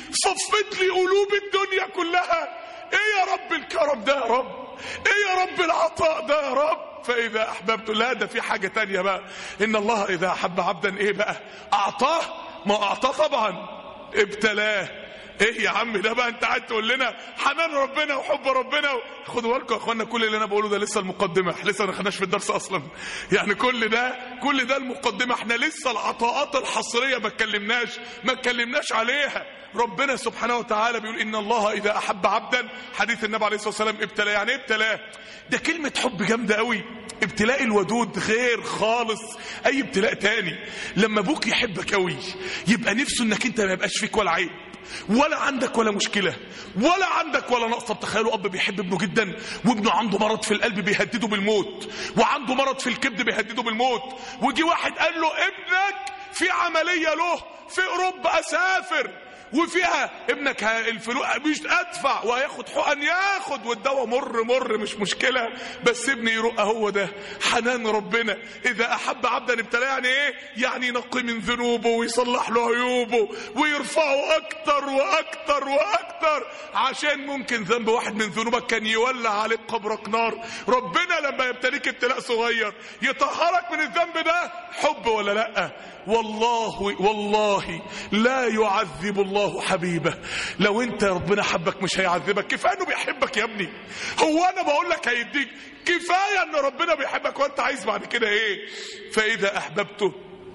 صفت لي قلوب الدنيا كلها ايه يا رب الكرم ده يا رب ايه يا رب العطاء ده يا رب فاذا احببت لا ده في حاجة تانية بقى ان الله اذا احب عبدا ايه بقى اعطاه ما اعطاه طبعا ابتلاه ايه يا عم ده بقى انت قاعد تقول لنا حنان ربنا وحب ربنا و... خدوا بالكم يا اخوانا كل اللي انا بقوله ده لسه المقدمه لسه ما دخلناش في الدرس اصلا يعني كل ده كل ده المقدمه احنا لسه العطاءات الحصريه ما اتكلمناش ما اتكلمناش عليها ربنا سبحانه وتعالى بيقول ان الله اذا احب عبدا حديث النبي عليه الصلاه والسلام ابتلاه يعني ايه ابتلاه ده كلمه حب جامده قوي ابتلاء الودود غير خالص اي ابتلاء تاني لما ابوك يحبك قوي يبقى نفسه انك انت ما يبقاش فيك ولا عيب ولا عندك ولا مشكلة ولا عندك ولا نقص طب تخيلوا أب بيحب ابنه جدا وابنه عنده مرض في القلب بيهدده بالموت وعنده مرض في الكبد بيهدده بالموت وجي واحد قال له ابنك في عملية له في أوروبا أسافر وفيها ابنك الفلوس مش ادفع وهياخد حقن ياخد والدواء مر مر مش مشكله بس ابني يروق هو ده حنان ربنا اذا احب عبدا ابتلاه يعني ايه يعني ينقي من ذنوبه ويصلح له عيوبه ويرفعه اكتر واكتر واكتر عشان ممكن ذنب واحد من ذنوبك كان يولع عليك قبرك نار ربنا لما يبتليك ابتلاء صغير يطهرك من الذنب ده حب ولا لا والله والله لا يعذب الله حبيبه لو انت ربنا حبك مش هيعذبك كفايه انه بيحبك يا ابني هو انا بقول لك هيديك كفايه ان ربنا بيحبك وانت عايز بعد كده ايه فاذا احببته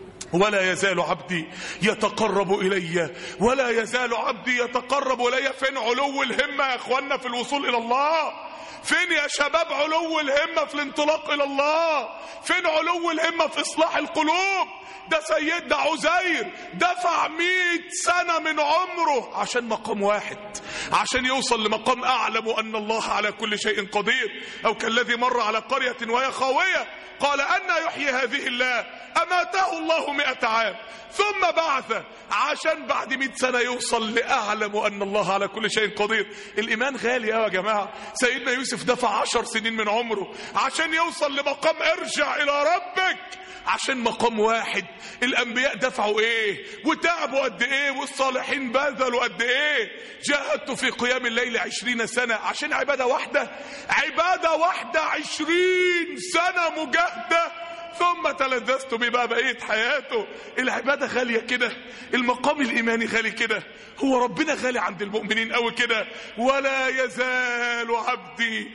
ولا يزال عبدي يتقرب الي ولا يزال عبدي يتقرب الي فين علو الهمه يا اخوانا في الوصول الى الله فين يا شباب علو الهمة في الانطلاق إلى الله فين علو الهمة في إصلاح القلوب ده سيدنا عزير دفع مئة سنة من عمره عشان مقام واحد عشان يوصل لمقام أعلم أن الله على كل شيء قدير أو كالذي مر على قرية وهي خاوية قال أن يحيي هذه الله أماته الله مئة عام ثم بعث عشان بعد مئة سنة يوصل لأعلم أن الله على كل شيء قدير الإيمان غالي يا جماعة سيدنا يوسف دفع عشر سنين من عمره عشان يوصل لمقام ارجع إلى ربك عشان مقام واحد الانبياء دفعوا ايه وتعبوا قد ايه والصالحين بذلوا قد ايه جاهدت في قيام الليل عشرين سنة عشان عبادة واحدة عبادة واحدة عشرين سنة مجاهدة ثم تلذذت بيه بقى بقية حياته العبادة غالية كده المقام الإيماني غالي كده هو ربنا غالي عند المؤمنين قوي كده ولا يزال عبدي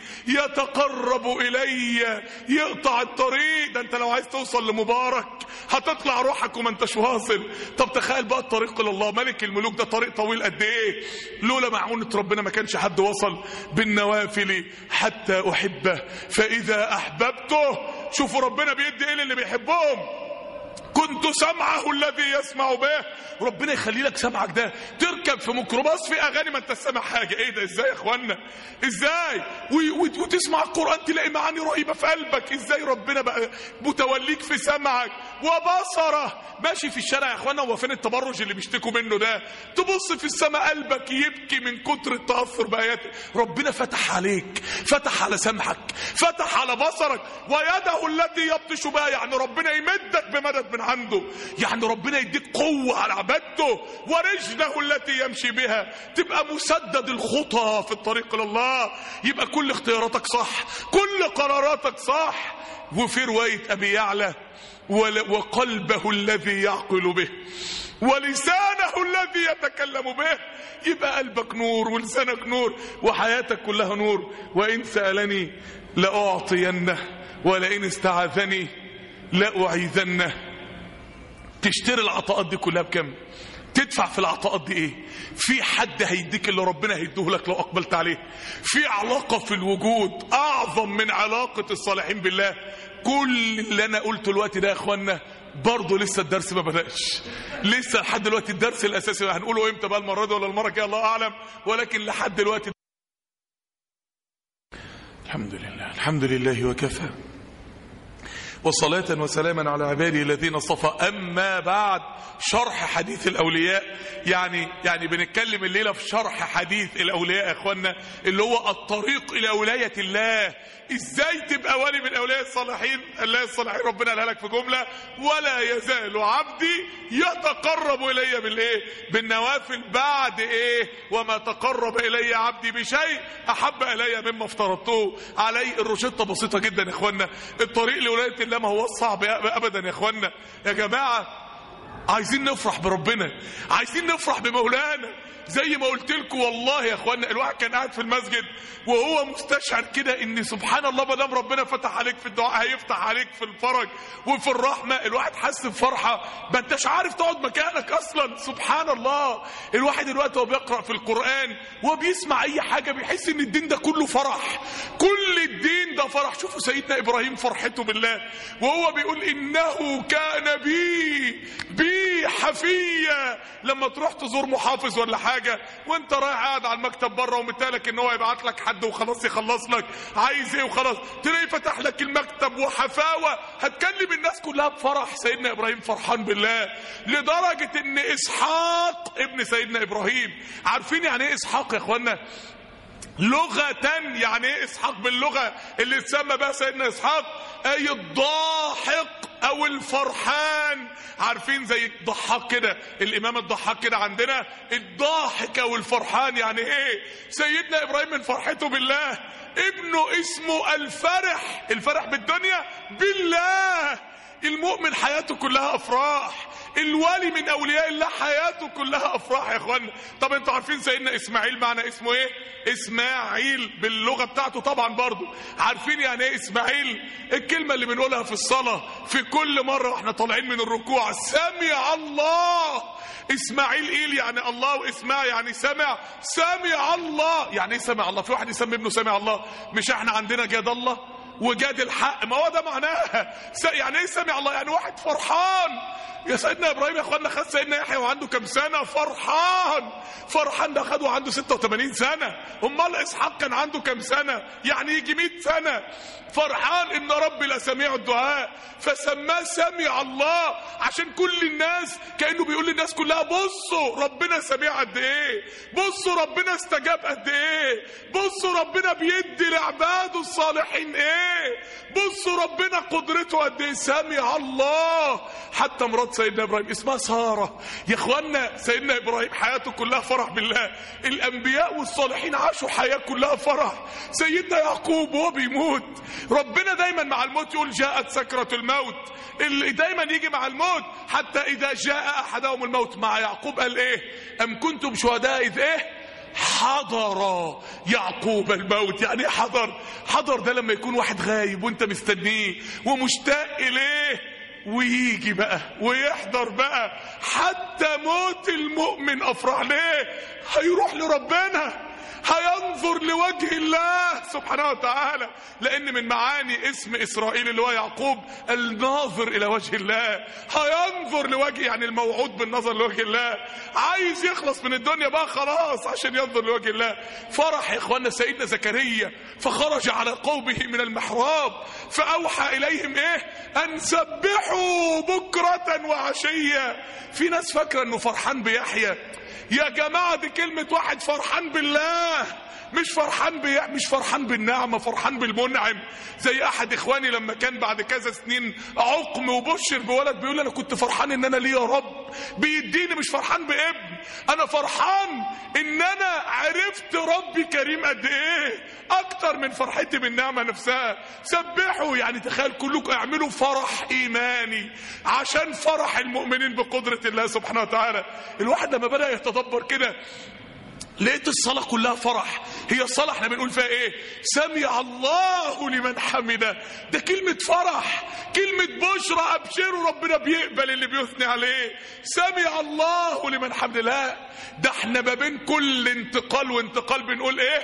يتقرب إلي يقطع الطريق ده انت لو عايز توصل لمبارك هتطلع روحك وما انتش واصل طب تخيل بقى الطريق إلى الله ملك الملوك ده طريق طويل قد ايه لولا معونة ربنا ما كانش حد وصل بالنوافل حتى أحبه فإذا أحببته شوفوا ربنا بيدي ايه اللي بيحبهم كنت سمعه الذي يسمع به ربنا يخلي لك سمعك ده تركب في ميكروباص في اغاني ما انت سامع حاجه ايه ده ازاي يا اخوانا ازاي وتسمع القران تلاقي معاني رهيبه في قلبك ازاي ربنا بقى متوليك في سمعك وبصره ماشي في الشارع يا اخوانا هو فين التبرج اللي بيشتكوا منه ده تبص في السماء قلبك يبكي من كتر التاثر بايات ربنا فتح عليك فتح على سمعك فتح على بصرك ويده التي يبطش بها يعني ربنا يمدك بمدد من عنده يعني ربنا يديك قوة على عبادته ورجله التي يمشي بها تبقى مسدد الخطى في الطريق إلى الله يبقى كل اختياراتك صح كل قراراتك صح وفي رواية أبي يعلى وقلبه الذي يعقل به ولسانه الذي يتكلم به يبقى قلبك نور ولسانك نور وحياتك كلها نور وإن سألني لأعطينه ولئن استعاذني لأعيذنه تشتري العطاءات دي كلها بكم تدفع في العطاءات دي ايه في حد هيديك اللي ربنا هيديه لك لو اقبلت عليه في علاقه في الوجود اعظم من علاقه الصالحين بالله كل اللي انا قلته الوقت ده يا اخوانا برضه لسه الدرس ما بدأش لسه لحد دلوقتي الدرس الاساسي هنقوله امتى بقى المره دي ولا المره الجايه الله اعلم ولكن لحد دلوقتي الحمد لله الحمد لله وكفى وصلاة وسلاما على عباده الذين اصطفى أما بعد شرح حديث الأولياء يعني يعني بنتكلم الليلة في شرح حديث الأولياء يا أخوانا اللي هو الطريق إلى ولاية الله إزاي تبقى ولي من أولياء الصالحين الله الصالحين ربنا قالها لك في جملة ولا يزال عبدي يتقرب إلي بالإيه بالنوافل بعد إيه وما تقرب إلي عبدي بشيء أحب إلي مما افترضته عليه الروشتة بسيطة جدا يا إخوانا الطريق لولاية الله ما هو صعب ابدا يا اخوانا يا جماعه عايزين نفرح بربنا عايزين نفرح بمولانا زي ما قلت لكم والله يا اخوانا الواحد كان قاعد في المسجد وهو مستشعر كده ان سبحان الله ما دام ربنا فتح عليك في الدعاء هيفتح عليك في الفرج وفي الرحمه الواحد حس بفرحه ما انتش عارف تقعد مكانك اصلا سبحان الله الواحد دلوقتي وهو بيقرا في القران وبيسمع اي حاجه بيحس ان الدين ده كله فرح كل الدين ده فرح شوفوا سيدنا ابراهيم فرحته بالله وهو بيقول انه كان بي بي حفيه لما تروح تزور محافظ ولا حاجه وانت رايح قاعد على المكتب بره ومتالك ان هو يبعت لك حد وخلاص يخلص لك عايز ايه وخلاص تلاقيه فتح لك المكتب وحفاوه هتكلم الناس كلها بفرح سيدنا ابراهيم فرحان بالله لدرجه ان اسحاق ابن سيدنا ابراهيم عارفين يعني ايه اسحاق يا اخوانا لغة يعني ايه اسحاق باللغة اللي اتسمى بها سيدنا اسحاق اي الضاحك او الفرحان عارفين زي الضحاك كده الامام الضحاك كده عندنا الضاحك او الفرحان يعني ايه سيدنا ابراهيم من فرحته بالله ابنه اسمه الفرح الفرح بالدنيا بالله المؤمن حياته كلها افراح الولي من اولياء الله حياته كلها افراح يا اخوانا طب انتوا عارفين سيدنا اسماعيل معنى اسمه ايه اسماعيل باللغه بتاعته طبعا برضو عارفين يعني ايه اسماعيل الكلمه اللي بنقولها في الصلاه في كل مره واحنا طالعين من الركوع سمع الله اسماعيل ايه يعني الله واسمع يعني سمع سمع الله يعني ايه سمع الله في واحد يسمي ابنه سمع الله مش احنا عندنا جاد الله وجاد الحق ما هو ده معناها يعني ايه سمع الله يعني واحد فرحان يا سيدنا ابراهيم يا اخوانا خد سيدنا يحيى وعنده كام سنه فرحان فرحان ده خده وعنده 86 سنه امال اسحاق كان عنده كام سنه يعني يجي 100 سنه فرحان ان ربي لسميع الدعاء فسماه سمع الله عشان كل الناس كانه بيقول للناس كلها بصوا ربنا سميع قد ايه بصوا ربنا استجاب قد ايه بصوا ربنا بيدي لعباده الصالحين ايه بصوا ربنا قدرته قد ايه سمع الله حتى مرات سيدنا ابراهيم اسمها ساره يا اخوانا سيدنا ابراهيم حياته كلها فرح بالله الانبياء والصالحين عاشوا حياه كلها فرح سيدنا يعقوب وهو بيموت ربنا دايما مع الموت يقول جاءت سكره الموت اللي دايما يجي مع الموت حتى اذا جاء احدهم الموت مع يعقوب قال ايه ام كنتم شهداء اذ ايه حضر يعقوب الموت يعني ايه حضر حضر ده لما يكون واحد غايب وانت مستنيه ومشتاق اليه ويجي بقى ويحضر بقى حتى موت المؤمن افرح ليه هيروح لربنا هينظر لوجه الله سبحانه وتعالى لان من معاني اسم اسرائيل اللي هو يعقوب الناظر الى وجه الله هينظر لوجه يعني الموعود بالنظر لوجه الله عايز يخلص من الدنيا بقى خلاص عشان ينظر لوجه الله فرح يا اخوانا سيدنا زكريا فخرج على قومه من المحراب فاوحى اليهم ايه ان سبحوا بكره وعشيه في ناس فاكره انه فرحان بيحيى يا جماعة دي كلمة واحد فرحان بالله مش فرحان بي... مش فرحان بالنعمة فرحان بالمنعم زي أحد إخواني لما كان بعد كذا سنين عقم وبشر بولد بيقول أنا كنت فرحان إن أنا ليه يا رب بيديني مش فرحان بابن أنا فرحان إن أنا عرفت ربي كريم قد إيه أكتر من فرحتي بالنعمة نفسها سبحوا يعني تخيل كلكم اعملوا فرح إيماني عشان فرح المؤمنين بقدرة الله سبحانه وتعالى الواحد لما بدأ يتدبر كده لقيت الصلاة كلها فرح هي الصلاة احنا بنقول فيها ايه سمع الله لمن حمده ده كلمة فرح كلمة بشرى ابشروا ربنا بيقبل اللي بيثني عليه سمع الله لمن حمده لا ده احنا ما بين كل انتقال وانتقال بنقول ايه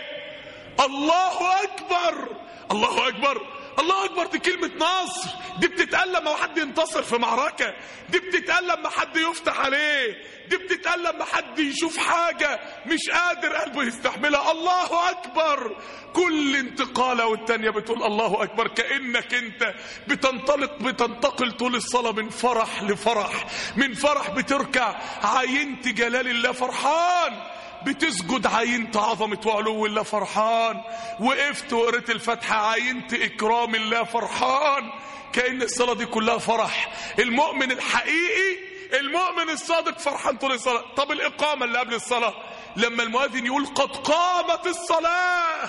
الله اكبر الله اكبر الله اكبر دي كلمة نصر دي بتتقال لما حد ينتصر في معركة دي بتتقال لما حد يفتح عليه دي بتتقال لما حد يشوف حاجة مش قادر قلبه يستحملها الله اكبر كل انتقالة والتانية بتقول الله اكبر كأنك انت بتنطلق بتنتقل طول الصلاة من فرح لفرح من فرح بتركع عاينت جلال الله فرحان بتسجد عاينت عظمة وعلو الله فرحان وقفت وقريت الفاتحة عاينت إكرام الله فرحان كأن الصلاة دي كلها فرح المؤمن الحقيقي المؤمن الصادق فرحان طول الصلاة طب الإقامة اللي قبل الصلاة لما المؤذن يقول قد قامت الصلاة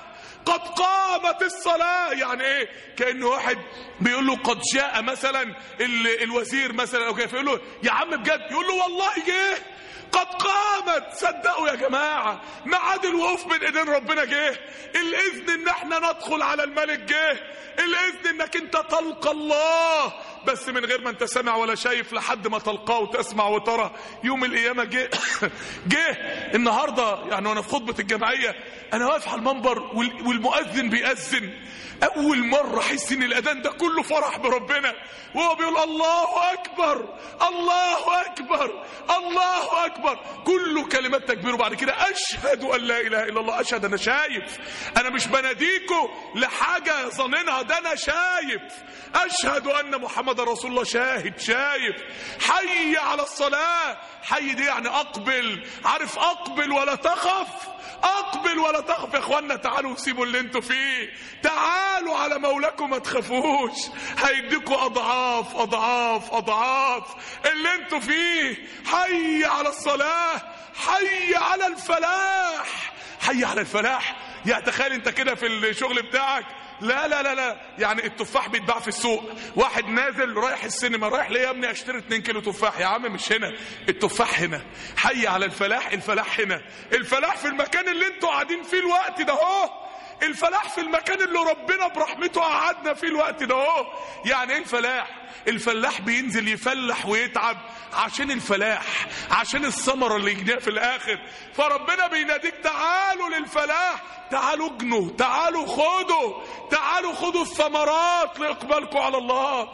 قد قامت الصلاة يعني ايه كأن واحد بيقول له قد جاء مثلا ال- الوزير مثلا او كيف يقول له يا عم بجد يقول له والله جه قد قامت صدقوا يا جماعة ميعاد الوقوف بين ايدين ربنا جه الاذن ان احنا ندخل على الملك جه الاذن انك انت تلقى الله بس من غير ما انت سامع ولا شايف لحد ما تلقاه وتسمع وترى يوم القيامة جه جه النهاردة يعني وانا في خطبة الجمعية انا واقف على المنبر وال- والمؤذن بيأذن اول مرة احس ان الاذان ده كله فرح بربنا وهو بيقول الله اكبر الله اكبر الله اكبر كله كلمات تكبير وبعد كده اشهد ان لا اله الا الله اشهد انا شايف انا مش بناديكوا لحاجة ظنينها ده انا شايف اشهد ان محمد رسول الله شاهد شايف حي على الصلاة حي دي يعني اقبل عارف اقبل ولا تخف اقبل ولا تخف يا اخوانا تعالوا سيبوا اللي انتوا فيه تعالوا على مولاكم ما تخافوش هيديكوا اضعاف اضعاف اضعاف اللي انتوا فيه حي على الصلاة حي على الفلاح حي على الفلاح يعني تخيل انت كده في الشغل بتاعك لا لا لا لا يعني التفاح بيتباع في السوق واحد نازل رايح السينما رايح ليه يا ابني اشتري 2 كيلو تفاح يا عم مش هنا التفاح هنا حي على الفلاح الفلاح هنا الفلاح في المكان اللي انتوا قاعدين فيه الوقت ده اهو الفلاح في المكان اللي ربنا برحمته قعدنا فيه الوقت ده اهو يعني ايه الفلاح الفلاح بينزل يفلح ويتعب عشان الفلاح عشان الثمرة اللي يجنيها في الاخر فربنا بيناديك تعالوا للفلاح تعالوا اجنوا تعالوا خدوا تعالوا خدوا الثمرات لاقبالكم على الله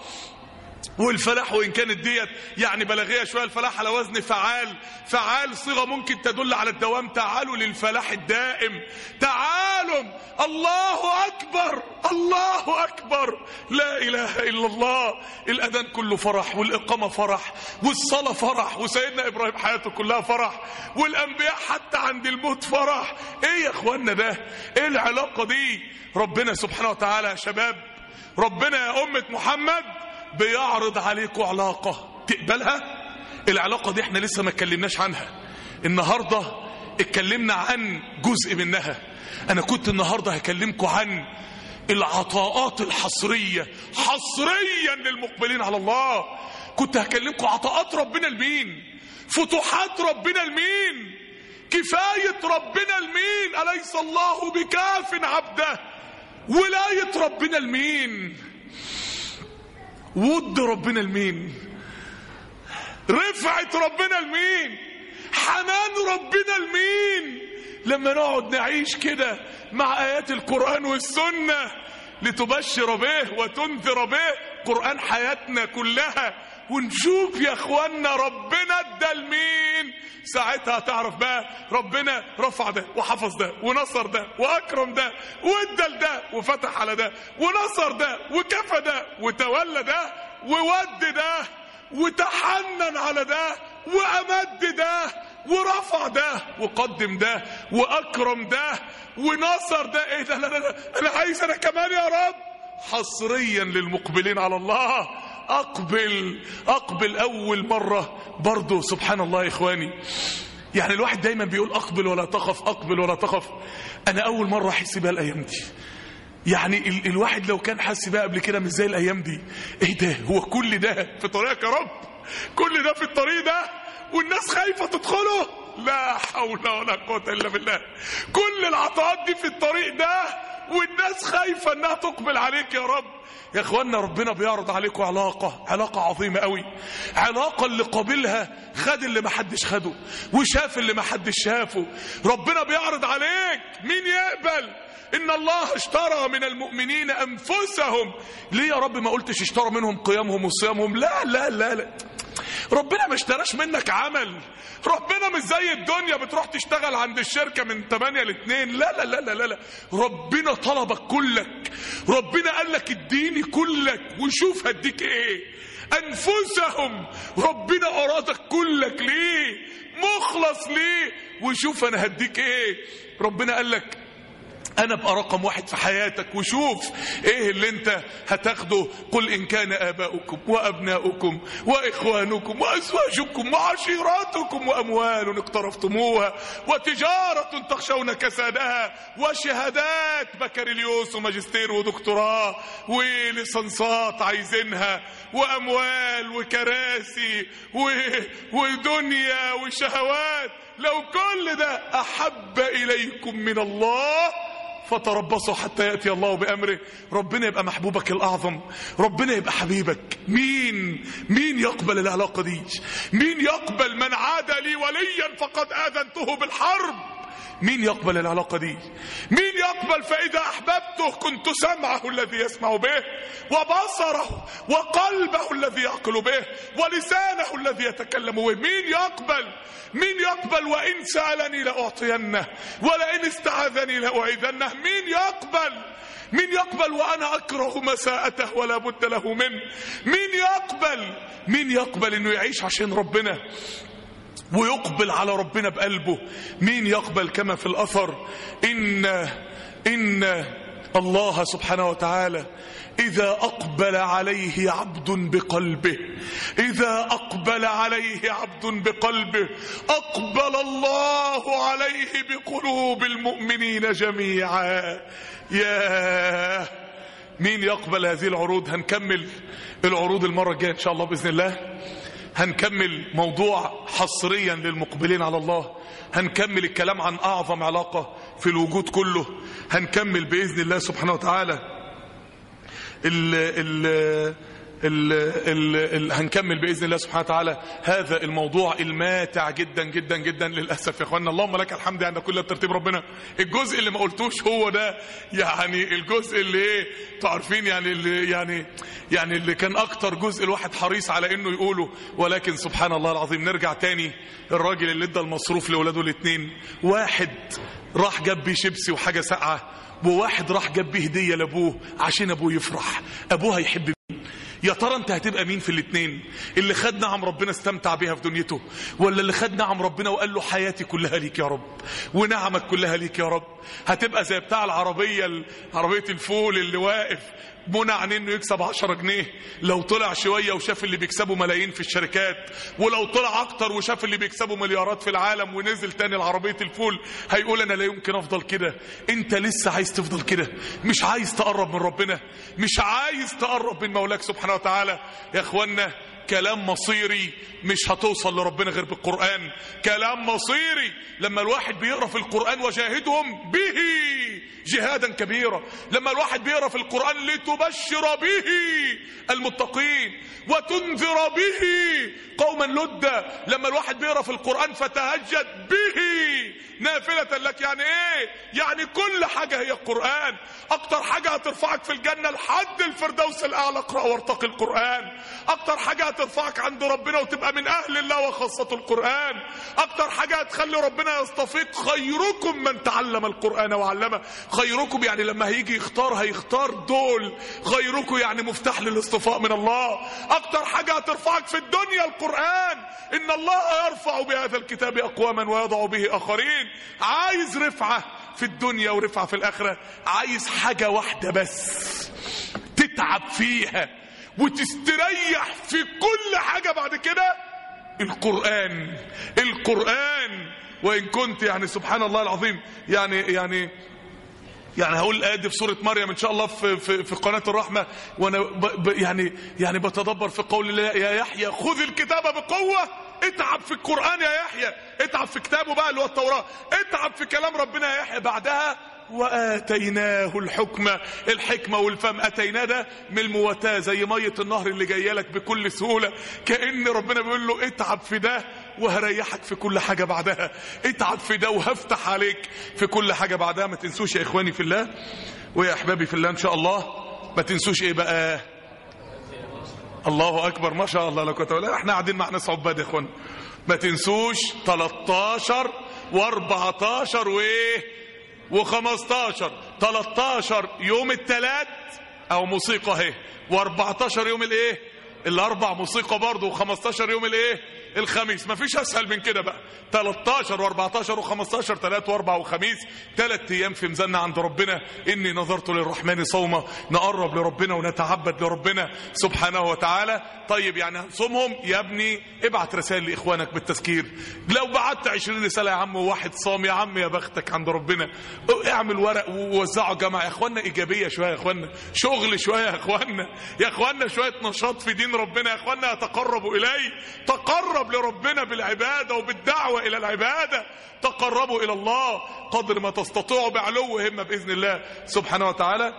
والفلاح وان كانت ديت يعني بلاغيه شويه الفلاح على وزن فعال فعال صيغه ممكن تدل على الدوام تعالوا للفلاح الدائم تعالوا الله اكبر الله اكبر لا اله الا الله الاذان كله فرح والاقامه فرح والصلاه فرح وسيدنا ابراهيم حياته كلها فرح والانبياء حتى عند الموت فرح ايه يا اخوانا ده ايه العلاقه دي ربنا سبحانه وتعالى يا شباب ربنا يا امه محمد بيعرض عليكم علاقة تقبلها العلاقة دي احنا لسه ما اتكلمناش عنها النهاردة اتكلمنا عن جزء منها انا كنت النهاردة هكلمكم عن العطاءات الحصرية حصريا للمقبلين على الله كنت هكلمكم عطاءات ربنا لمين فتوحات ربنا لمين كفاية ربنا لمين أليس الله بكاف عبده ولاية ربنا لمين ود ربنا لمين رفعة ربنا لمين حنان ربنا لمين لما نقعد نعيش كده مع آيات القرآن والسنة لتبشر به وتنذر به قرآن حياتنا كلها ونشوف يا اخوانا ربنا ادى لمين ساعتها تعرف بقى ربنا رفع ده وحفظ ده ونصر ده واكرم ده وادى لده وفتح على ده ونصر ده وكفى ده وتولى ده وود ده وتحنن على ده وامد ده ورفع ده وقدم ده واكرم ده ونصر ده ايه ده لا لا لا انا عايز انا كمان يا رب حصريا للمقبلين على الله اقبل اقبل اول مرة برضو سبحان الله يا اخواني يعني الواحد دايما بيقول اقبل ولا تخف اقبل ولا تخف انا اول مرة احس بيها الايام دي يعني ال الواحد لو كان حس بقى قبل كده مش زي الايام دي ايه ده هو كل ده في طريقك يا رب كل ده في الطريق ده والناس خايفة تدخله لا حول ولا قوة الا بالله كل العطاءات دي في الطريق ده والناس خايفة انها تقبل عليك يا رب يا اخوانا ربنا بيعرض عليكم علاقة علاقة عظيمة قوي علاقة اللي قابلها خد اللي ما حدش خده وشاف اللي ما حدش شافه ربنا بيعرض عليك مين يقبل ان الله اشترى من المؤمنين انفسهم ليه يا رب ما قلتش اشترى منهم قيامهم وصيامهم لا لا لا لا ربنا ما اشتراش منك عمل ربنا مش زي الدنيا بتروح تشتغل عند الشركة من 8 ل 2 لا لا لا لا لا, لا. ربنا طلبك كلك ربنا قال لك اديني كلك وشوف هديك ايه انفسهم ربنا ارادك كلك ليه مخلص ليه وشوف انا هديك ايه ربنا قال لك انا ابقى رقم واحد في حياتك وشوف ايه اللي انت هتاخده قل ان كان اباؤكم وابناؤكم واخوانكم وازواجكم وعشيراتكم واموال اقترفتموها وتجاره تخشون كسادها وشهادات بكالوريوس وماجستير ودكتوراه وليسانسات عايزينها واموال وكراسي و... ودنيا وشهوات لو كل ده احب اليكم من الله فتربصوا حتى يأتي الله بأمره ربنا يبقى محبوبك الأعظم ربنا يبقى حبيبك مين مين يقبل العلاقة دي مين يقبل من عاد لي وليا فقد آذنته بالحرب مين يقبل العلاقة دي مين يقبل فإذا أحببته كنت سمعه الذي يسمع به وبصره وقلبه الذي يعقل به ولسانه الذي يتكلم به مين يقبل مين يقبل وإن سألني لأعطينه ولئن استعاذني لأعيذنه مين يقبل مين يقبل وأنا أكره مساءته ولا بد له منه مين يقبل مين يقبل إنه يعيش عشان ربنا ويقبل على ربنا بقلبه مين يقبل كما في الأثر إن إن الله سبحانه وتعالى إذا أقبل عليه عبد بقلبه إذا أقبل عليه عبد بقلبه أقبل الله عليه بقلوب المؤمنين جميعا يا مين يقبل هذه العروض هنكمل العروض المرة الجاية إن شاء الله بإذن الله هنكمل موضوع حصريا للمقبلين على الله هنكمل الكلام عن أعظم علاقة في الوجود كله هنكمل بإذن الله سبحانه وتعالى ال ال ال ال ال هنكمل باذن الله سبحانه وتعالى هذا الموضوع الماتع جدا جدا جدا للاسف يا اخوانا اللهم لك الحمد عند كل ترتيب ربنا الجزء اللي ما قلتوش هو ده يعني الجزء اللي ايه تعرفين يعني اللي يعني يعني اللي كان اكتر جزء الواحد حريص على انه يقوله ولكن سبحان الله العظيم نرجع تاني الراجل اللي ادى المصروف لاولاده الاثنين واحد راح جاب بيه شيبسي وحاجه ساقعه وواحد راح جاب بيه هديه لابوه عشان ابوه يفرح ابوه هيحب مين يا ترى انت هتبقى مين في الاثنين اللي خد نعم ربنا استمتع بيها في دنيته ولا اللي خد نعم ربنا وقال له حياتي كلها ليك يا رب ونعمك كلها ليك يا رب هتبقى زي بتاع العربيه عربيه الفول اللي واقف منع عن انه يكسب 10 جنيه لو طلع شويه وشاف اللي بيكسبوا ملايين في الشركات ولو طلع اكتر وشاف اللي بيكسبوا مليارات في العالم ونزل تاني لعربيه الفول هيقول انا لا يمكن افضل كده انت لسه عايز تفضل كده مش عايز تقرب من ربنا مش عايز تقرب من مولاك سبحانه وتعالى يا اخوانا كلام مصيري مش هتوصل لربنا غير بالقرآن كلام مصيري لما الواحد بيقرأ في القرآن وجاهدهم به جهادا كبيرا لما الواحد بيقرأ في القرآن لتبشر به المتقين وتنذر به قوما لدا لما الواحد بيقرأ في القرآن فتهجد به نافلة لك يعني ايه يعني كل حاجة هي القرآن اكتر حاجة هترفعك في الجنة لحد الفردوس الاعلى اقرأ وارتقي القرآن اكتر حاجة هترفعك عند ربنا وتبقى من اهل الله وخاصة القرآن اكتر حاجة هتخلي ربنا يصطفيك خيركم من تعلم القرآن وعلمه خيركم يعني لما هيجي يختار هيختار دول خيركم يعني مفتاح للاصطفاء من الله اكتر حاجة هترفعك في الدنيا القرآن ان الله يرفع بهذا الكتاب اقواما ويضع به اخرين عايز رفعة في الدنيا ورفعة في الاخرة عايز حاجة واحدة بس تتعب فيها وتستريح في كل حاجة بعد كده القرآن القرآن وإن كنت يعني سبحان الله العظيم يعني يعني يعني هقول ادي في سوره مريم ان شاء الله في في, في قناه الرحمه وانا ب ب يعني يعني بتدبر في قول الله يا يحيى خذ الكتاب بقوه اتعب في القران يا يحيى اتعب في كتابه بقى اللي هو التوراه اتعب في كلام ربنا يا يحيى بعدها واتيناه الحكمه الحكمه والفهم اتيناه ده من المواتاه زي ميه النهر اللي جايه لك بكل سهوله كان ربنا بيقول له اتعب في ده وهريحك في كل حاجه بعدها اتعب في ده وهفتح عليك في كل حاجه بعدها ما تنسوش يا اخواني في الله ويا احبابي في الله ان شاء الله ما تنسوش ايه بقى الله اكبر ما شاء الله لو كنت احنا قاعدين مع ناس عباد يا اخوان ما تنسوش 13 و14 وايه و15 13 يوم الثلاث او موسيقى اهي و14 يوم الايه الاربع موسيقى برضه و15 يوم الايه الخميس مفيش اسهل من كده بقى 13 و14 و15 3 و4 وخميس ثلاث ايام في ميزاننا عند ربنا اني نظرت للرحمن صوما نقرب لربنا ونتعبد لربنا سبحانه وتعالى طيب يعني هنصومهم يا ابني ابعت رسائل لاخوانك بالتذكير لو بعت 20 رساله يا عم وواحد صام يا عم يا بختك عند ربنا اعمل ورق ووزعه جماعه يا اخوانا ايجابيه شويه يا اخوانا شغل شويه يا اخوانا يا اخوانا شويه نشاط في دين ربنا يا اخوانا تقربوا اليه تقرب لربنا بالعباده وبالدعوه الى العباده تقربوا الى الله قدر ما تستطيعوا بعلو همه باذن الله سبحانه وتعالى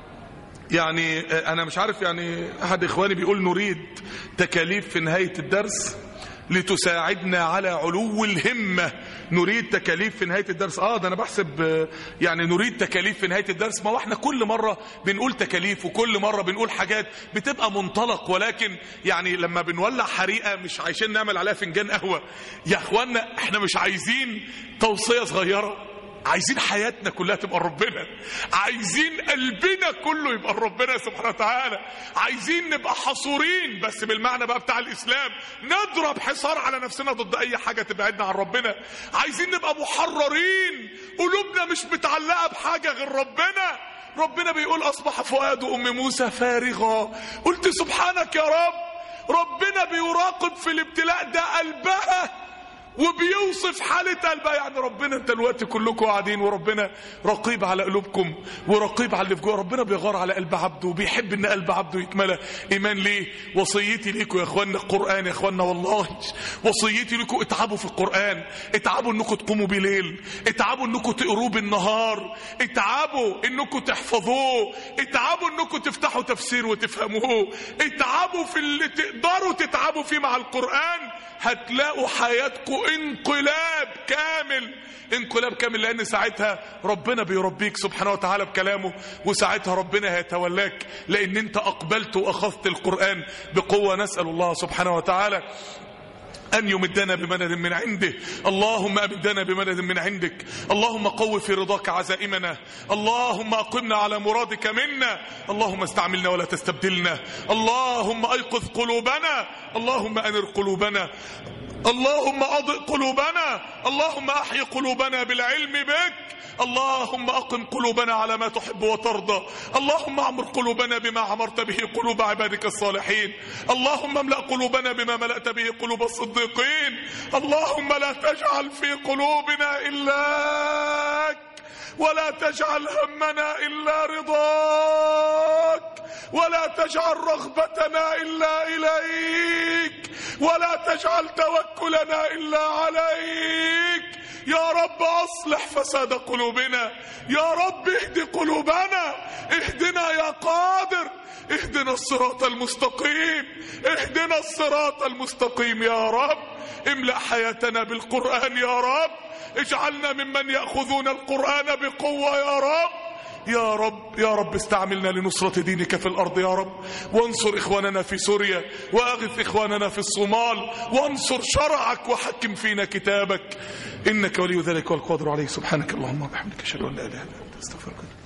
يعني انا مش عارف يعني احد اخواني بيقول نريد تكاليف في نهايه الدرس لتساعدنا على علو الهمة نريد تكاليف في نهاية الدرس اه ده انا بحسب آه، يعني نريد تكاليف في نهاية الدرس ما هو احنا كل مرة بنقول تكاليف وكل مرة بنقول حاجات بتبقى منطلق ولكن يعني لما بنولع حريقة مش عايشين نعمل عليها فنجان قهوة يا اخوانا احنا مش عايزين توصية صغيرة عايزين حياتنا كلها تبقى ربنا عايزين قلبنا كله يبقى ربنا سبحانه وتعالى عايزين نبقى حصورين بس بالمعنى بقى بتاع الاسلام نضرب حصار على نفسنا ضد اي حاجه تبعدنا عن ربنا عايزين نبقى محررين قلوبنا مش متعلقه بحاجه غير ربنا ربنا بيقول اصبح فؤاد ام موسى فارغا قلت سبحانك يا رب ربنا بيراقب في الابتلاء ده قلبها وبيوصف حالة قلبها يعني ربنا انت الوقت كلكم قاعدين وربنا رقيب على قلوبكم ورقيب على اللي في جوه ربنا بيغار على قلب عبده وبيحب ان قلب عبده يتملى ايمان ليه وصيتي ليكم يا اخوانا القران يا اخوانا والله وصيتي ليكم اتعبوا في القران اتعبوا انكم تقوموا بليل اتعبوا انكم تقروه بالنهار اتعبوا انكم تحفظوه اتعبوا انكم تفتحوا تفسير وتفهموه اتعبوا في اللي تقدروا تتعبوا فيه مع القران هتلاقوا حياتكم انقلاب كامل انقلاب كامل لان ساعتها ربنا بيربيك سبحانه وتعالى بكلامه وساعتها ربنا هيتولاك لان انت اقبلت واخذت القران بقوه نسال الله سبحانه وتعالى أن يمدنا بمدد من عنده اللهم أمدنا بمدد من عندك اللهم قو في رضاك عزائمنا اللهم أقمنا على مرادك منا اللهم استعملنا ولا تستبدلنا اللهم أيقظ قلوبنا اللهم أنر قلوبنا اللهم أضئ قلوبنا اللهم أحي قلوبنا بالعلم بك اللهم أقم قلوبنا على ما تحب وترضى اللهم أعمر قلوبنا بما عمرت به قلوب عبادك الصالحين اللهم املأ قلوبنا بما ملأت به قلوب الصديقين اللهم لا تجعل في قلوبنا إلاك ولا تجعل همنا إلا رضاك ولا تجعل رغبتنا إلا إليك ولا تجعل توكلنا إلا عليك يا رب أصلح فساد قلوبنا يا رب اهد قلوبنا اهدنا يا قادر اهدنا الصراط المستقيم اهدنا الصراط المستقيم يا رب املأ حياتنا بالقرآن يا رب اجعلنا ممن يأخذون القرآن بقوة يا رب يا رب يا رب استعملنا لنصرة دينك في الأرض يا رب وانصر إخواننا في سوريا وأغث إخواننا في الصومال وانصر شرعك وحكم فينا كتابك إنك ولي ذلك والقادر عليه سبحانك اللهم وبحمدك أشهد أن لا إله إلا أنت أستغفرك